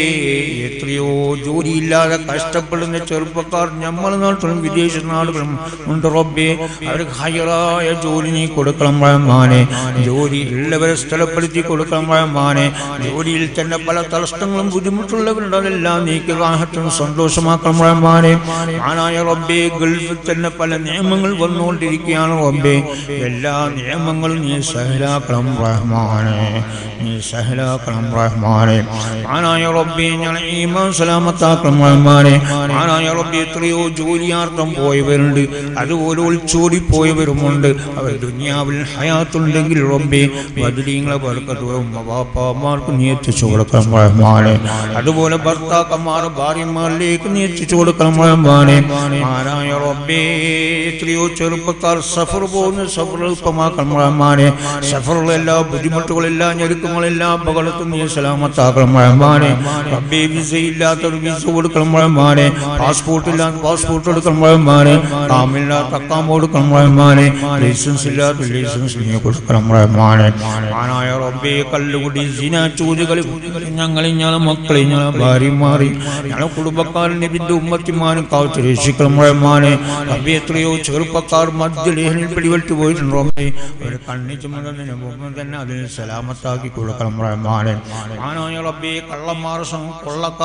എത്രയോ ജോലിയില്ലാതെ കഷ്ടപ്പെടുന്ന ചെറുപ്പക്കാർ നമ്മൾ നാട്ടിലും വിദേശ നാടുകളും ഉണ്ട് റബ്ബേ അവർക്ക് ഹയറായ ജോലി നീ കൊടുക്കണം റഹ്മാനെ ജോലി ഉള്ളവരെ സ്ഥലപ്പെടുത്തി കൊടുക്കണം റഹ്മാനെ ജോലിയിൽ തന്നെ പല തടസ്സങ്ങളും ബുദ്ധിമുട്ടുള്ളവരുണ്ട് അതെല്ലാം നീക്കി റാഹത്തും സന്തോഷമാക്കണം റഹ്മാനെ ആനായ റബ്ബേ ഗൾഫിൽ തന്നെ പല നിയമങ്ങൾ വന്നുകൊണ്ടിരിക്കുകയാണ് റബ്ബേ എല്ലാ നിയമങ്ങളും നീ സഹലാക്കണം റഹ്മാനെ നീ സഹലാക്കണം റഹ്മാനെ ആനായ റബ്ബേ ഞാൻ ഈമാൻ സലാമത്താക്കണം റഹ്മാനെ ആനായ റബ്ബേ എത്രയോ ജോലിയാർത്ഥം പോയവരുണ്ട് അതുപോലെ ഒളിച്ചോടി പോയവരുമുണ്ട് അവർ ദുനിയാവിൽ ഹയാത്തുണ്ടെങ്കിൽ റബ്ബേ ബദരീങ്ങളെ ബർക്കത്തും ബാപ്പാമാർക്ക് നീ എത്തിച്ചു കൊടുക്കണം റഹ്മാനെ അതുപോലെ ഭർത്താക്കന്മാർ ഭാര്യമാരിലേക്ക് നീ എത്തിച്ചു കൊടുക്കണം റഹ്മാനെ ആനായ റബ്ബേ എത്രയോ ചെറുപ്പക്കാർ സഫർ പോകുന്ന സഫർ എളുപ്പമാക്കണം റഹ്മാനെ സഫറുള്ള എല്ലാ ബുദ്ധിമുട്ടുകളെല്ലാം ഞെരുക്കങ്ങളെല്ലാം അപകടത്തും നീ സലാമത്താക്കണം റഹ്മാനെ റബ്ബേ വിസ ഇല്ലാത്തൊരു വിസ കൊടുക്കണം റഹ്മാനെ പാസ്പോർട്ട് ഇല്ലാത്ത പാസ്പോർട്ട് എടുക്കണം റഹ്മാനെ കാമില്ലാത്ത അക്കാം കൊടുക്കണം റഹ്മാനെ ലൈസൻസ് ഇല്ലാത്ത ലൈസൻസ് നീ കൊടുക്കണം റഹ്മാനെ ആനായ റബ്ബേ കല്ലുകുടി സിന ചൂതുകളി ഞങ്ങളെ ഞങ്ങളെ മക്കളെ ഞങ്ങളെ ഭാര്യമാറി ഞങ്ങളെ കുടുംബക്കാരൻ നബിന്റെ ഉമ്മത്തിമാരും കാവത്ത് രക്ഷിക്കണം റഹ്മാനെ റബ്ബേ എത്രയോ ചെറുപ്പക്കാർ മദ്യലേഹനിൽ പിടിവെട്ടി പോയിട്ടുണ്ട് റബ്ബേ ഒരു കണ്ണി ചുമന്നതിന് മുമ്പ് തന്നെ അതിന് സലാമത്താക്കി കൊടുക്കണം റഹ്മാനെ ആനായ റബ്ബേ കള്ളന്മാർ സംഘം കൊള്ളക്കാർ സംഘം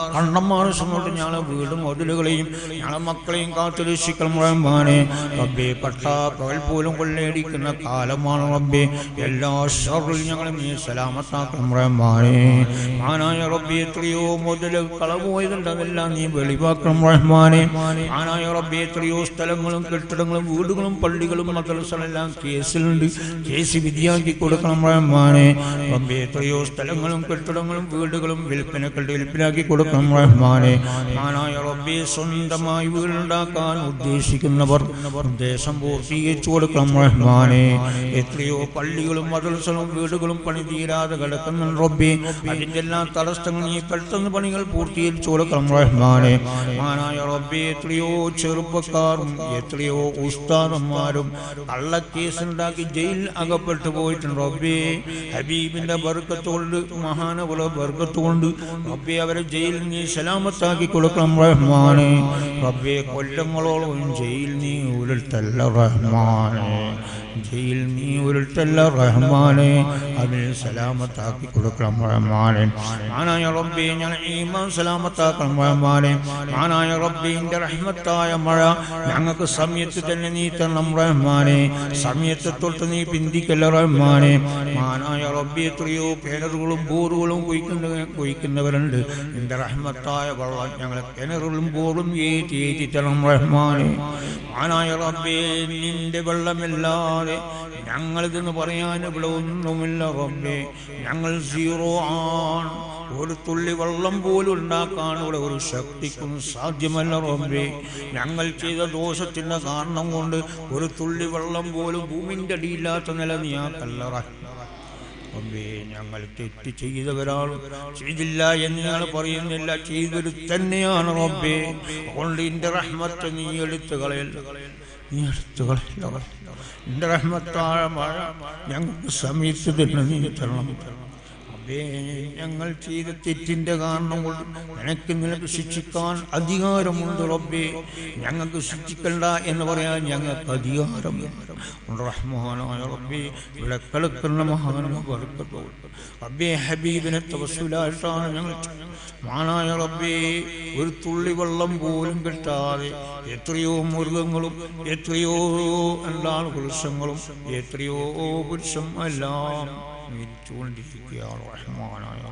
കണ്ണന്മാർഷം കൊണ്ട് ഞങ്ങളെ വീടും മുതലുകളെയും ഞങ്ങളെ മക്കളെയും കാത്തു രക്ഷിക്കണം റഹ്മാനെ റബ്ബെ പട്ടാ പകൽ പോലും കൊള്ളയടിക്കുന്ന കാലമാണ് റബ്ബെ എല്ലാ ഷറിൽ ഞങ്ങളെ നീ സലാമത്താക്കണം റഹ്മാനെ മാനായ റബ്ബെ എത്രയോ മുതൽ കളപോയതുണ്ട് അതെല്ലാം നീ വെളിവാക്കണം റഹ്മാനെ മാനായ റബ്ബെ എത്രയോ സ്ഥലങ്ങളും കെട്ടിടങ്ങളും വീടുകളും പള്ളികളും മദ്രസകളെല്ലാം കേസിലുണ്ട് കേസ് വിധിയാക്കി കൊടുക്കണം റഹ്മാനെ റബ്ബെ എത്രയോ സ്ഥലങ്ങളും കെട്ടിടങ്ങളും വീടുകളും വിൽപ്പനക്കളുടെ വിൽപ്പനാക്കി കൊടുക്കണം റഹ്മാനെ മാനായ റബ്ബെ സ്വന്തമായി വീടുണ്ടാക്കാൻ ഉദ്ദേശിക്കുന്നവർ ഉദ്ദേശം പൂർത്തീകരിച്ചു കൊടുക്കണം റഹ്മാനെ എത്രയോ പള്ളികളും മദ്രസകളും വീടുകളും പണി തീരാതെ കിടക്കുന്നുണ്ട് റബ്ബെ അതിൻ്റെ എല്ലാം തടസ്സങ്ങൾ നീ പെട്ടെന്ന് പണികൾ പൂർത്തീകരിച്ചു കൊടുക്കണം റഹ്മാനെ മാനായ റബ്ബെ എത്രയോ ചെറുപ്പക്കാരും എത്രയോ ഉസ്താദന്മാരും കള്ളക്കേസുണ്ടാക്കി ജയിൽ അകപ്പെട്ടു പോയിട്ടുണ്ട് റബ്ബേ ഹബീബിന്റെ ബർക്കത്തുകൊണ്ട് മഹാനകുല ബർക്കത്തുകൊണ്ട് റബ്ബെ അവരെ ജയിലിൽ നീ സലാമത്താക്കി കൊടുക്കണം റഹ്മാനെ റബ്ബെ കൊല്ലങ്ങളോളം ജയിൽ നീ ഉരുട്ടല്ല റഹ്മാനെ ജയിൽ നീ ഉരുട്ടല്ല റഹ്മാനെ അതിൽ സലാമത്താക്കി കൊടുക്കണം റഹ്മാനെ മാനായ റബ്ബെ ഞാൻ ഈമാൻ സലാമത്താക്കണം റഹ്മാനെ മാനായ റബ്ബിന്റെ റഹ്മത്തായ മഴ ഞങ്ങൾക്ക് സമയത്ത് തന്നെ നീ തരണം റഹ്മാനെ സമയത്ത് തൊട്ട് നീ പിന്തിക്കല്ല റഹ്മാനെ മാനായ റബ്ബി എത്രയോ കിണറുകളും ബോറുകളും കുഴിക്കുന്ന കുഴിക്കുന്നവരുണ്ട് നിന്റെ റഹ്മത്തായ വെള്ളം ഞങ്ങളെ കിണറുകളും ബോറും ഏറ്റി ഏറ്റി തരണം റഹ്മാനെ മാനായ റബ്ബേ നിന്റെ വെള്ളമില്ലാതെ ഞങ്ങളിതെന്ന് പറയാൻ ഇവിടെ ഒന്നുമില്ല റബ്ബേ ഞങ്ങൾ സീറോ ആണ് ഒരു തുള്ളി വെള്ളം പോലും ഉണ്ടാക്കാൻ ഇവിടെ ഒരു ശക്തിക്കും സാധ്യമല്ല റബ്ബേ ഞങ്ങൾ ചെയ്ത ദോഷത്തിന്റെ കാരണം കൊണ്ട് ഒരു തുള്ളി വെള്ളം പോലും ഭൂമിന്റെ അടിയില്ലാത്ത നില നീയാക്കല്ല റബ്ബേ ഞങ്ങൾ തെറ്റ് ചെയ്തവരാണ് ചെയ്തില്ല എന്ന് ഞങ്ങൾ പറയുന്നില്ല ചെയ്തൊരു തന്നെയാണ് റബ്ബേ അതുകൊണ്ട് ഇന്റെ റഹ്മത്ത് നീ എടുത്തു കളയല്ല നീ എടുത്തു കളയല്ല നിന്റെ റഹ്മത്തായ മഴ ഞങ്ങൾക്ക് സമയത്ത് തന്നെ നീ തരണം റബ്ബേ ഞങ്ങൾ ചെയ്ത തെറ്റിന്റെ കാരണം കൊണ്ട് നിനക്ക് നിനക്ക് ശിക്ഷിക്കാൻ അധികാരമുണ്ട് റബ്ബേ ഞങ്ങൾക്ക് ശിക്ഷിക്കണ്ട എന്ന് പറയാൻ ഞങ്ങൾക്ക് അധികാരമുണ്ട് റഹ്മാനായ റബ്ബേ ഇവിടെ കളിക്കുന്ന മഹാന വർക്കത്തോട് റബ്ബേ ഹബീബിനെ തവസുലായിട്ടാണ് ഞങ്ങൾ മാനായ റബ്ബേ ഒരു തുള്ളി വെള്ളം പോലും കിട്ടാതെ എത്രയോ മൃഗങ്ങളും എത്രയോ എന്താണ് പുരുഷങ്ങളും എത്രയോ പുരുഷം എല്ലാം മരിച്ചുകൊണ്ടിരിക്കുകയാണ് റഹ്മാനായ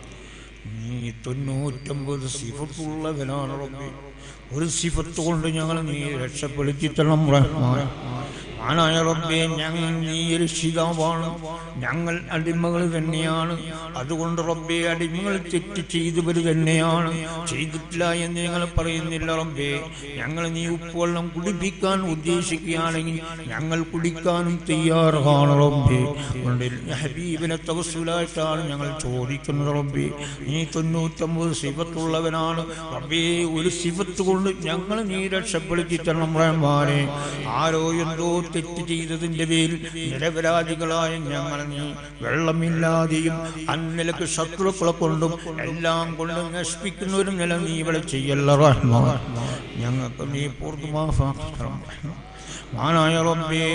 നീ തൊണ്ണൂറ്റമ്പത് സിഫത്തുള്ളവനാണ് റബ്ബേ ഒരു സിഫത്ത് കൊണ്ട് ഞങ്ങൾ നീ രക്ഷപ്പെടുത്തി തരണം റഹ്മാൻ ആനായ റബ്ബേ ഞങ്ങൾ നീ രക്ഷിതാവാണ് ഞങ്ങൾ അടിമകൾ തന്നെയാണ് അതുകൊണ്ട് റബ്ബേ അടിമകൾ തെറ്റ് ചെയ്തവർ തന്നെയാണ് ചെയ്തിട്ടില്ല എന്ന് ഞങ്ങൾ പറയുന്നില്ല റബ്ബേ ഞങ്ങൾ നീ ഉപ്പുവെള്ളം കുടിപ്പിക്കാൻ ഉദ്ദേശിക്കുകയാണെങ്കിൽ ഞങ്ങൾ കുടിക്കാനും തയ്യാറാണ് റബ്ബേ അതുകൊണ്ട് ഹബീബിനെ തവസുലായിട്ടാണ് ഞങ്ങൾ ചോദിക്കുന്നത് റബ്ബേ നീ തൊണ്ണൂറ്റമ്പത് സിഫത്തുള്ളവനാണ് റബ്ബേ ഒരു സിഫത്ത് കൊണ്ട് ഞങ്ങൾ നീ രക്ഷപ്പെടുത്തി തരണം റഹ്മാനെ ആരോ എന്തോ തെറ്റ് ചെയ്തതിന്റെ പേരിൽ നിരപരാധികളായ ഞങ്ങൾ നീ വെള്ളമില്ലാതെയും അന്നിലക്ക് ശത്രുക്കളെ കൊണ്ടും എല്ലാം കൊണ്ടും നശിപ്പിക്കുന്ന ഒരു നില നീ ഇവിടെ ചെയ്യല്ല റഹ്മാൻ ഞങ്ങൾക്ക് നീ പൂർണ്ണമാഫാക്കണം മാനായ റബ്ബേ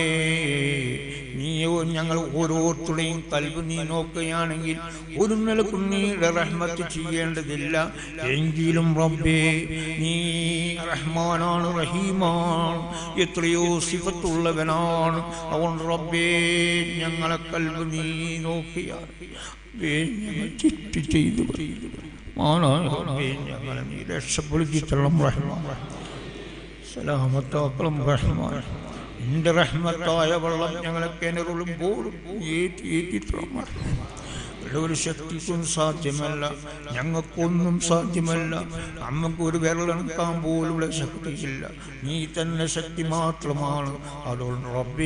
നീ ഞങ്ങൾ ഓരോരുത്തരുടെയും കൽവ് നീ നോക്കുകയാണെങ്കിൽ ഒരു നിലക്കും നീയുടെ റഹ്മത്ത് ചെയ്യേണ്ടതില്ല എങ്കിലും റബ്ബേ നീ റഹ്മാനാണ് റഹീമാണ് എത്രയോ സിഫത്തുള്ളവനാണ് അതുകൊണ്ട് റബ്ബേ ഞങ്ങളെ കൽവ് നീ നോക്കിയാൽ റബ്ബേ, ഞങ്ങൾ തെറ്റ് ചെയ്തു മാനായ റബ്ബേ ഞങ്ങളെ നീ രക്ഷപ്പെടുത്തി തള്ളം റഹ്മാൻ സലാമത്താക്കളും റഹ്മാൻ നിന്റെ റഹ്മത്തായ വെള്ളം ഞങ്ങളെ കിണറുകളും പോലും ഏറ്റി ഏറ്റിട്ടുള്ള ഒരു ശക്തിക്കും സാധ്യമല്ല ഞങ്ങൾക്കൊന്നും സാധ്യമല്ല നമുക്ക് ഒരു വിരലെടുക്കാൻ പോലുള്ള ശക്തിയില്ല നീ തന്നെ ശക്തി മാത്രമാണ് അതുകൊണ്ട് റബ്ബേ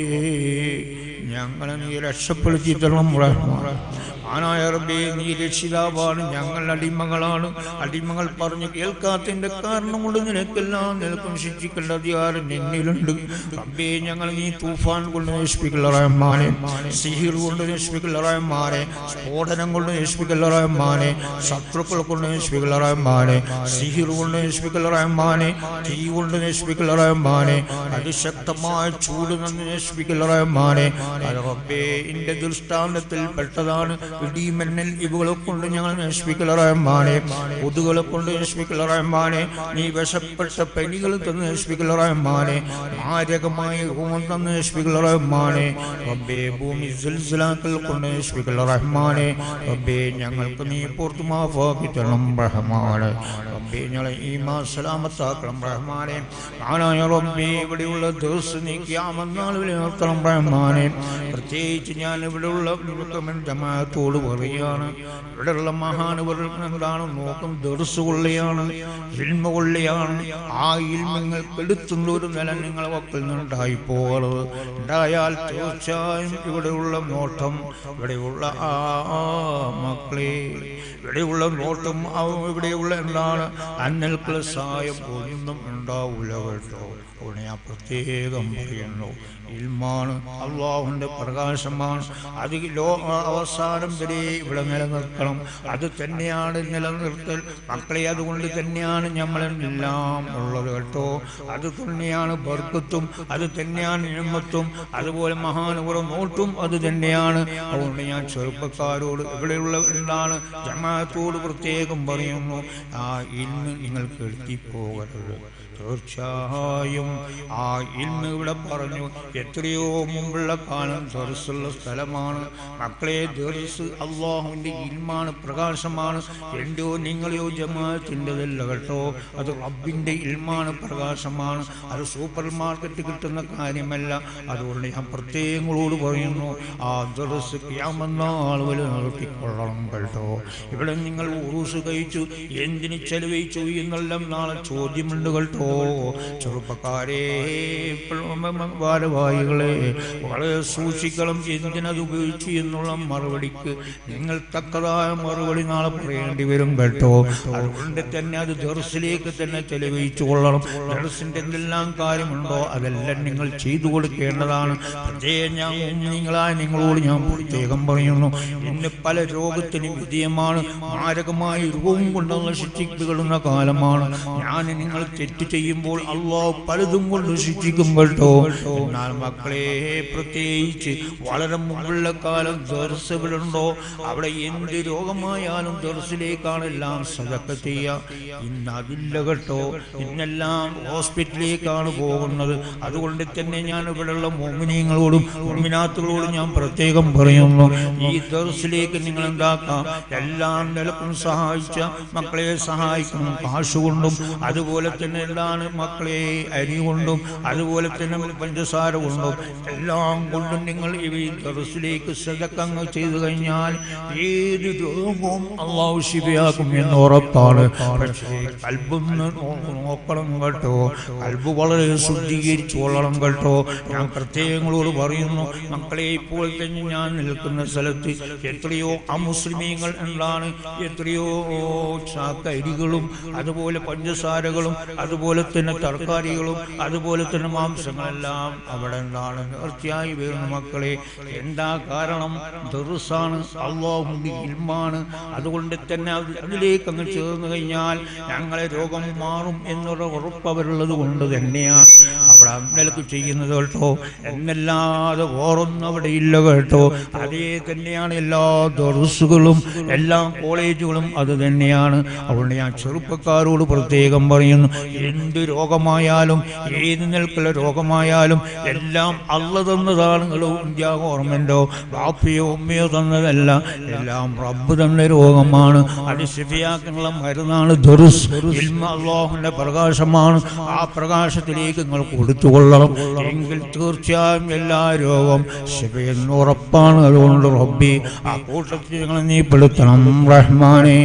ഞങ്ങളെ നീ രക്ഷപ്പെടുത്തി തരണം റഹ്മാൻ ആനായ റബ്ബേ നീ രക്ഷിതാവാണ് ഞങ്ങൾ അടിമകളാണ് അടിമകൾ പറഞ്ഞു കേൾക്കാത്തതിന്റെ കാരണം കൊണ്ട് നിനക്കെല്ലാം നിനക്കും ശിക്ഷിക്കേണ്ട അധികാരം എന്നിലുണ്ട് റബ്ബേ ഞങ്ങൾ നീ തൂഫാൻ കൊണ്ട് നശിപ്പിക്കില്ല റഹ്മാനെ സിഹിർ കൊണ്ട് നശിപ്പിക്കില്ല റഹ്മാനെ സ്ഫോടന സ്ഫോടനം കൊണ്ട് നശിപ്പിക്കല്ല റഹ്മാനെ ശത്രുക്കൾ കൊണ്ട് നശിപ്പിക്കല്ല റഹ്മാനെ സിഹിർ കൊണ്ട് നശിപ്പിക്കല്ല റഹ്മാനെ തീ കൊണ്ട് നശിപ്പിക്കല്ല റഹ്മാനെ അതിശക്തമായ ചൂട് നിന്ന് നശിപ്പിക്കല്ല റഹ്മാനെ അത് റബ്ബേ ഇന്റെ ദൃഷ്ടാന്തത്തിൽ പെട്ടതാണ് ഇടിമന്നൽ ഇവകളെ കൊണ്ട് ഞങ്ങൾ നശിപ്പിക്കല റഹ്മാനെ കൊതുകളെ കൊണ്ട് നശിപ്പിക്കല റഹ്മാനെ നീ വിഷപ്പെട്ട പനികൾ തന്ന് നശിപ്പിക്കല റഹ്മാനെ മാരകമായ രോഗം തന്ന് നശിപ്പിക്കല റഹ്മാനെ റബ്ബേ ഭൂമി സിൽസിലാക്കൾ കൊണ്ട് നശിപ്പിക്കല റഹ്മാനെ റബ്ബേ ഞങ്ങൾക്ക് നീ പുറത്തു മാഫാക്കി തരണം റഹ്മാനെ റബ്ബേ ഞങ്ങളെ ഈ മാ സലാമത്താക്കണം റഹ്മാനെ ആനായ റബ്ബേ ഇവിടെയുള്ള ദിവസം നീ ക്യാമന്നാൾ നിർത്തണം റഹ്മാനെ പ്രത്യേകിച്ച് ഞാൻ ഇവിടെയുള്ള മുഴുക്കമൻ ജമാഅത്തോട് പറയുകയാണ് ഇവിടെയുള്ള മഹാനുവർക്ക് എന്താണ് നോക്കും ദർസ് കൊള്ളിയാണ് ഇൽമ കൊള്ളിയാണ് ആ ഇൽമങ്ങൾ കെടുത്തുന്ന ഒരു നില നിങ്ങളെ മക്കളിൽ നിന്നുണ്ടായി പോകരുത് ഉണ്ടായാൽ തീർച്ചയായും ഇവിടെയുള്ള നോട്ടം ഇവിടെയുള്ള ആ മക്കളെ ഇവിടെയുള്ള നോട്ടം അവ- ഇവിടെയുള്ള എന്താണ് അന്നൽക്കുള്ള സഹായം ഒന്നും ഉണ്ടാവില്ല കേട്ടോ അവിടെ ഞാൻ പ്രത്യേകം പറയുന്നു ഇൽമാണ് അള്ളാഹുവിൻ്റെ പ്രകാശമാണ് അത് ലോ അവസാനം വരെ ഇവിടെ നിലനിർത്തണം അത് തന്നെയാണ് നിലനിർത്തൽ മക്കളെ അതുകൊണ്ട് തന്നെയാണ് നമ്മളെല്ലാം ഉള്ളത് കേട്ടോ അത് തന്നെയാണ് ബർക്കത്തും അത് തന്നെയാണ് നിയമത്തും അതുപോലെ മഹാനുപുറം നോട്ടും അത് തന്നെയാണ് അതുകൊണ്ട് ഞാൻ ചെറുപ്പക്കാരോട് ഇവിടെയുള്ള എന്താണ് ജമാഅത്തോട് പ്രത്യേകം പറയുന്നു ആ ഇന്ന് നിങ്ങൾക്ക് എത്തിപ്പോകരുത് തീർച്ചയായും ആ ഇന്ന് ഇവിടെ പറഞ്ഞു എത്രയോ മുമ്പുള്ള കാലം ദർസുള്ള സ്ഥലമാണ് മക്കളെ ദർസ് അള്ളാഹുവിൻ്റെ ഇൽമാണ് പ്രകാശമാണ് എൻ്റെയോ നിങ്ങളെയോ ജമാഅത്തിൻ്റെതല്ല കേട്ടോ അത് റബ്ബിൻ്റെ ഇൽമാണ് പ്രകാശമാണ് അത് സൂപ്പർ മാർക്കറ്റ് കിട്ടുന്ന കാര്യമല്ല അതുകൊണ്ട് ഞാൻ പ്രത്യേകങ്ങളോട് പറയുന്നു ആ ദർസ് ക്യാമെന്നാൾ വരെ നിർത്തിക്കൊള്ളണം കേട്ടോ ഇവിടെ നിങ്ങൾ ഉറൂസ് കഴിച്ചു എന്തിന് ചെലവഴിച്ചു എന്നെല്ലാം നാളെ ചോദ്യമുണ്ട് കേട്ടോ ചെറുപ്പക്കാരെ ഭാരവാഹികളെ വളരെ സൂക്ഷിക്കണം എന്തിനത് ഉപയോഗിച്ചു എന്നുള്ള മറുപടിക്ക് നിങ്ങൾ തക്കതായ മറുപടി നാളെ പറയേണ്ടി വരും കേട്ടോ അതുകൊണ്ട് തന്നെ അത് ദർസിലേക്ക് തന്നെ ചെലവഴിച്ചു കൊള്ളണം ദർസിന്റെ എന്തെല്ലാം കാര്യമുണ്ടോ അതെല്ലാം നിങ്ങൾ ചെയ്തു കൊടുക്കേണ്ടതാണ് പ്രത്യേകം ഞാൻ നിങ്ങളായ നിങ്ങളോട് ഞാൻ പ്രത്യേകം പറയുന്നു ഇന്ന് പല രോഗത്തിനും വിധേയമാണ് മാരകമായ രോഗം കൊണ്ടുള്ള ശിക്ഷിക്കപ്പെടുന്ന കാലമാണ് ഞാൻ നിങ്ങൾ തെറ്റ് ചെയ്യുമ്പോൾ അള്ളാഹ് പലതും കൊണ്ട് ശിക്ഷിക്കും കേട്ടോ എന്നാൽ മക്കളെ പ്രത്യേകിച്ച് വളരെ മുമ്പുള്ള കാലം ദർശകളുണ്ടോ അവിടെ എന്ത് രോഗമായാലും ദർശിലേക്കാണ് എല്ലാം സതക്ക ചെയ്യുക ഇന്ന് അതില്ല കേട്ടോ ഇന്നെല്ലാം ഹോസ്പിറ്റലിലേക്കാണ് പോകുന്നത് അതുകൊണ്ട് തന്നെ ഞാൻ ഇവിടെയുള്ള മോമിനിയങ്ങളോടും മോമിനാത്തുകളോടും ഞാൻ പ്രത്യേകം പറയുന്നു ഈ ദർസിലേക്ക് നിങ്ങൾ എന്താക്കാം എല്ലാം നിലക്കും സഹായിച്ച മക്കളെ സഹായിക്കണം കാശുകൊണ്ടും അതുപോലെ തന്നെ എന്താണ് മക്കളെ അരി കൊണ്ടും അതുപോലെ തന്നെ പഞ്ചസാര കൊണ്ടും എല്ലാം കൊണ്ടും നിങ്ങൾ ഈ ദർസിലേക്ക് സദക്കങ്ങ് ചെയ്തു കഴിഞ്ഞാൽ ഏത് രോഗവും അള്ളാഹു ശിവയാക്കും എന്ന് ഉറപ്പാണ് പക്ഷേ കൽബൊന്ന് നോക്കണം കേട്ടോ കൽബ് വളരെ ശുദ്ധീകരിച്ചു കൊള്ളണം കേട്ടോ ഞാൻ പ്രത്യേകങ്ങളോട് പറയുന്നു മക്കളെ ഇപ്പോൾ തന്നെ ഞാൻ നിൽക്കുന്ന സ്ഥലത്ത് എത്രയോ അമുസ്ലിമീങ്ങൾ എന്താണ് എത്രയോ ചാക്കരികളും അതുപോലെ പഞ്ചസാരകളും അതുപോലെ തന്നെ തർക്കാരികളും അതുപോലെ തന്നെ മാംസങ്ങളെല്ലാം അവിടെ എന്താണ് നേർച്ചയായി വരുന്ന മക്കളെ എന്താ കാരണം ദുർസാണ് അള്ളാഹുന്റെ ഇൽമാണ് അതുകൊണ്ട് തന്നെ അത് അതിലേക്ക് അങ്ങ് ചേർന്ന് കഴിഞ്ഞാൽ ഞങ്ങളെ രോഗം മാറും എന്നുള്ള ഉറപ്പ് അവരുള്ളത് കൊണ്ട് തന്നെയാണ് അവിടെ അന്നലക്ക് ചെയ്യുന്നത് കേട്ടോ എന്നല്ലാതെ വേറൊന്നും അവിടെ ഇല്ല കേട്ടോ അതേ തന്നെയാണ് എല്ലാ ദർസുകളും എല്ലാ കോളേജുകളും അത് തന്നെയാണ് അതുകൊണ്ട് ഞാൻ ചെറുപ്പക്കാരോട് പ്രത്യേകം പറയുന്നു എന്ത് രോഗമായാലും ഏത് നിൽക്കുള്ള രോഗമായാലും എല്ലാം അള്ള തന്നതാണ് ഇന്ത്യ ഗവൺമെന്റോ ബാപ്പയോ ഉമ്മയോ തന്നതല്ല എല്ലാം റബ്ബ് തന്ന രോഗമാണ് അത് ശിഫിയാക്കാനുള്ള മരുന്നാണ് ദുർസ് ഇൽമ അള്ളാഹുവിന്റെ പ്രകാശമാണ് ആ പ്രകാശത്തിലേക്ക് നിങ്ങൾ കൊടുത്തുകൊള്ളണം എങ്കിൽ തീർച്ചയായും എല്ലാ രോഗം ശിഫയെന്ന് ഉറപ്പാണ് അതുകൊണ്ട് റബ്ബി ആ കൂട്ടത്തിൽ നിങ്ങൾ നീ പെടുത്തണം റഹ്മാനേ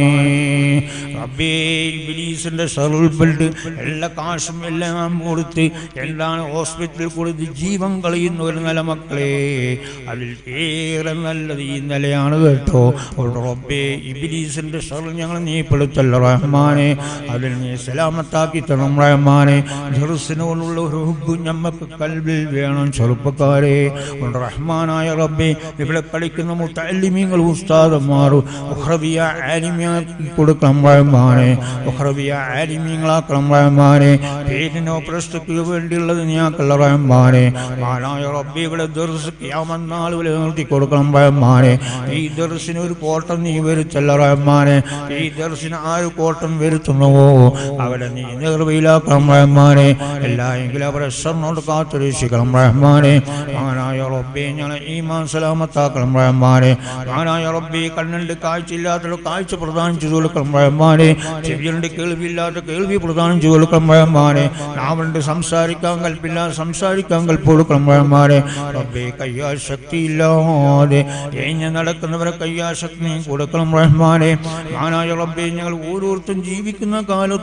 റബ്ബേ ഇബ്ലീസിന്റെ ഷറുൽ ബിൽഡ് എല്ലാ കാശും എല്ലാം കൊടുത്ത് എന്താണ് ഹോസ്പിറ്റലിൽ കൊടുത്ത് ജീവൻ കളയുന്ന ഒരു നില മക്കളെ അതിൽ ഏറെ നല്ലത് ഈ നിലയാണ് കേട്ടോ അതുകൊണ്ട് റബ്ബേ ഇബ്ലീസിന്റെ ഷറുൽ ഞങ്ങൾ നീ പെടുത്തല്ല റഹ്മാനെ അതിൽ നീ സലാമത്താക്കി തരണം റഹ്മാനെ ജെറുസിനോടുള്ള ഒരു ഹുബ് ഞമ്മക്ക് കൽവിൽ വേണം ചെറുപ്പക്കാരെ ഉണ്ട് റഹ്മാനായ റബ്ബെ ഇവിടെ പഠിക്കുന്ന മുത്തല്ലിമീങ്ങൾ ഉസ്താദന്മാരും ഉഹ്റബിയ ആലിമിയാക്കി കൊടുക്കണം റഹ്മാനെ ഉഹ്റബിയ ആലിമീങ്ങളാക്കണം റഹ്മാനെ പേരിനോ പ്രശ്നത്തിന് വേണ്ടിയുള്ളത് നീയാക്കല്ല റഹ്മാനെ മാനായ റബ്ബെ ഇവിടെ ദർസ് ക്യാമന്നാൾ വരെ നിർത്തി കൊടുക്കണം റഹ്മാനെ ഈ ദർസിന് ഒരു കോട്ടം നീ വരുത്തല്ല റഹ്മാനെ ഈ ദർസിന് ആര് കോട്ടം വരുത്തുന്നുവോ അവിടെ നീ നിർവയിലാക്കണം റഹ്മാനെ എല്ലാ എങ്കിലും അവരെ സ്വർണ്ണോട് കാത്തുരക്ഷിക്കണം റഹ്മാനെ മാനായ റബ്ബെ ഞങ്ങളെ ഈമാൻ സലാമത്താക്കണം റഹ്മാനെ മാനായ റബ്ബെ കണ്ണുണ്ട് കാഴ്ചയില്ലാത്ത കാഴ്ച പ്രദാനം ചെയ്തു കൊടുക്കണം റഹ്മാനെ ചെവിയുണ്ട് കേൾവിയില്ലാത്ത കേൾവി പ്രദാനം ചെയ്തു കൊടുക്കണം റഹ്മാനെ നാവുണ്ട് സംസാരിക്കാൻ കൽപ്പില്ല സംസാരിക്കാൻ കൽപ്പ് കൊടുക്കണം റഹ്മാനെ റബ്ബെ കയ്യാൽ ശക്തിയില്ലാതെ എഞ്ഞ് നടക്കുന്നവരെ കയ്യാൽ ശക്തി നീ കൊടുക്കണം റഹ്മാനെ മാനായ റബ്ബെ ഞങ്ങൾ ഓരോരുത്തരും ജീവിക്കുന്ന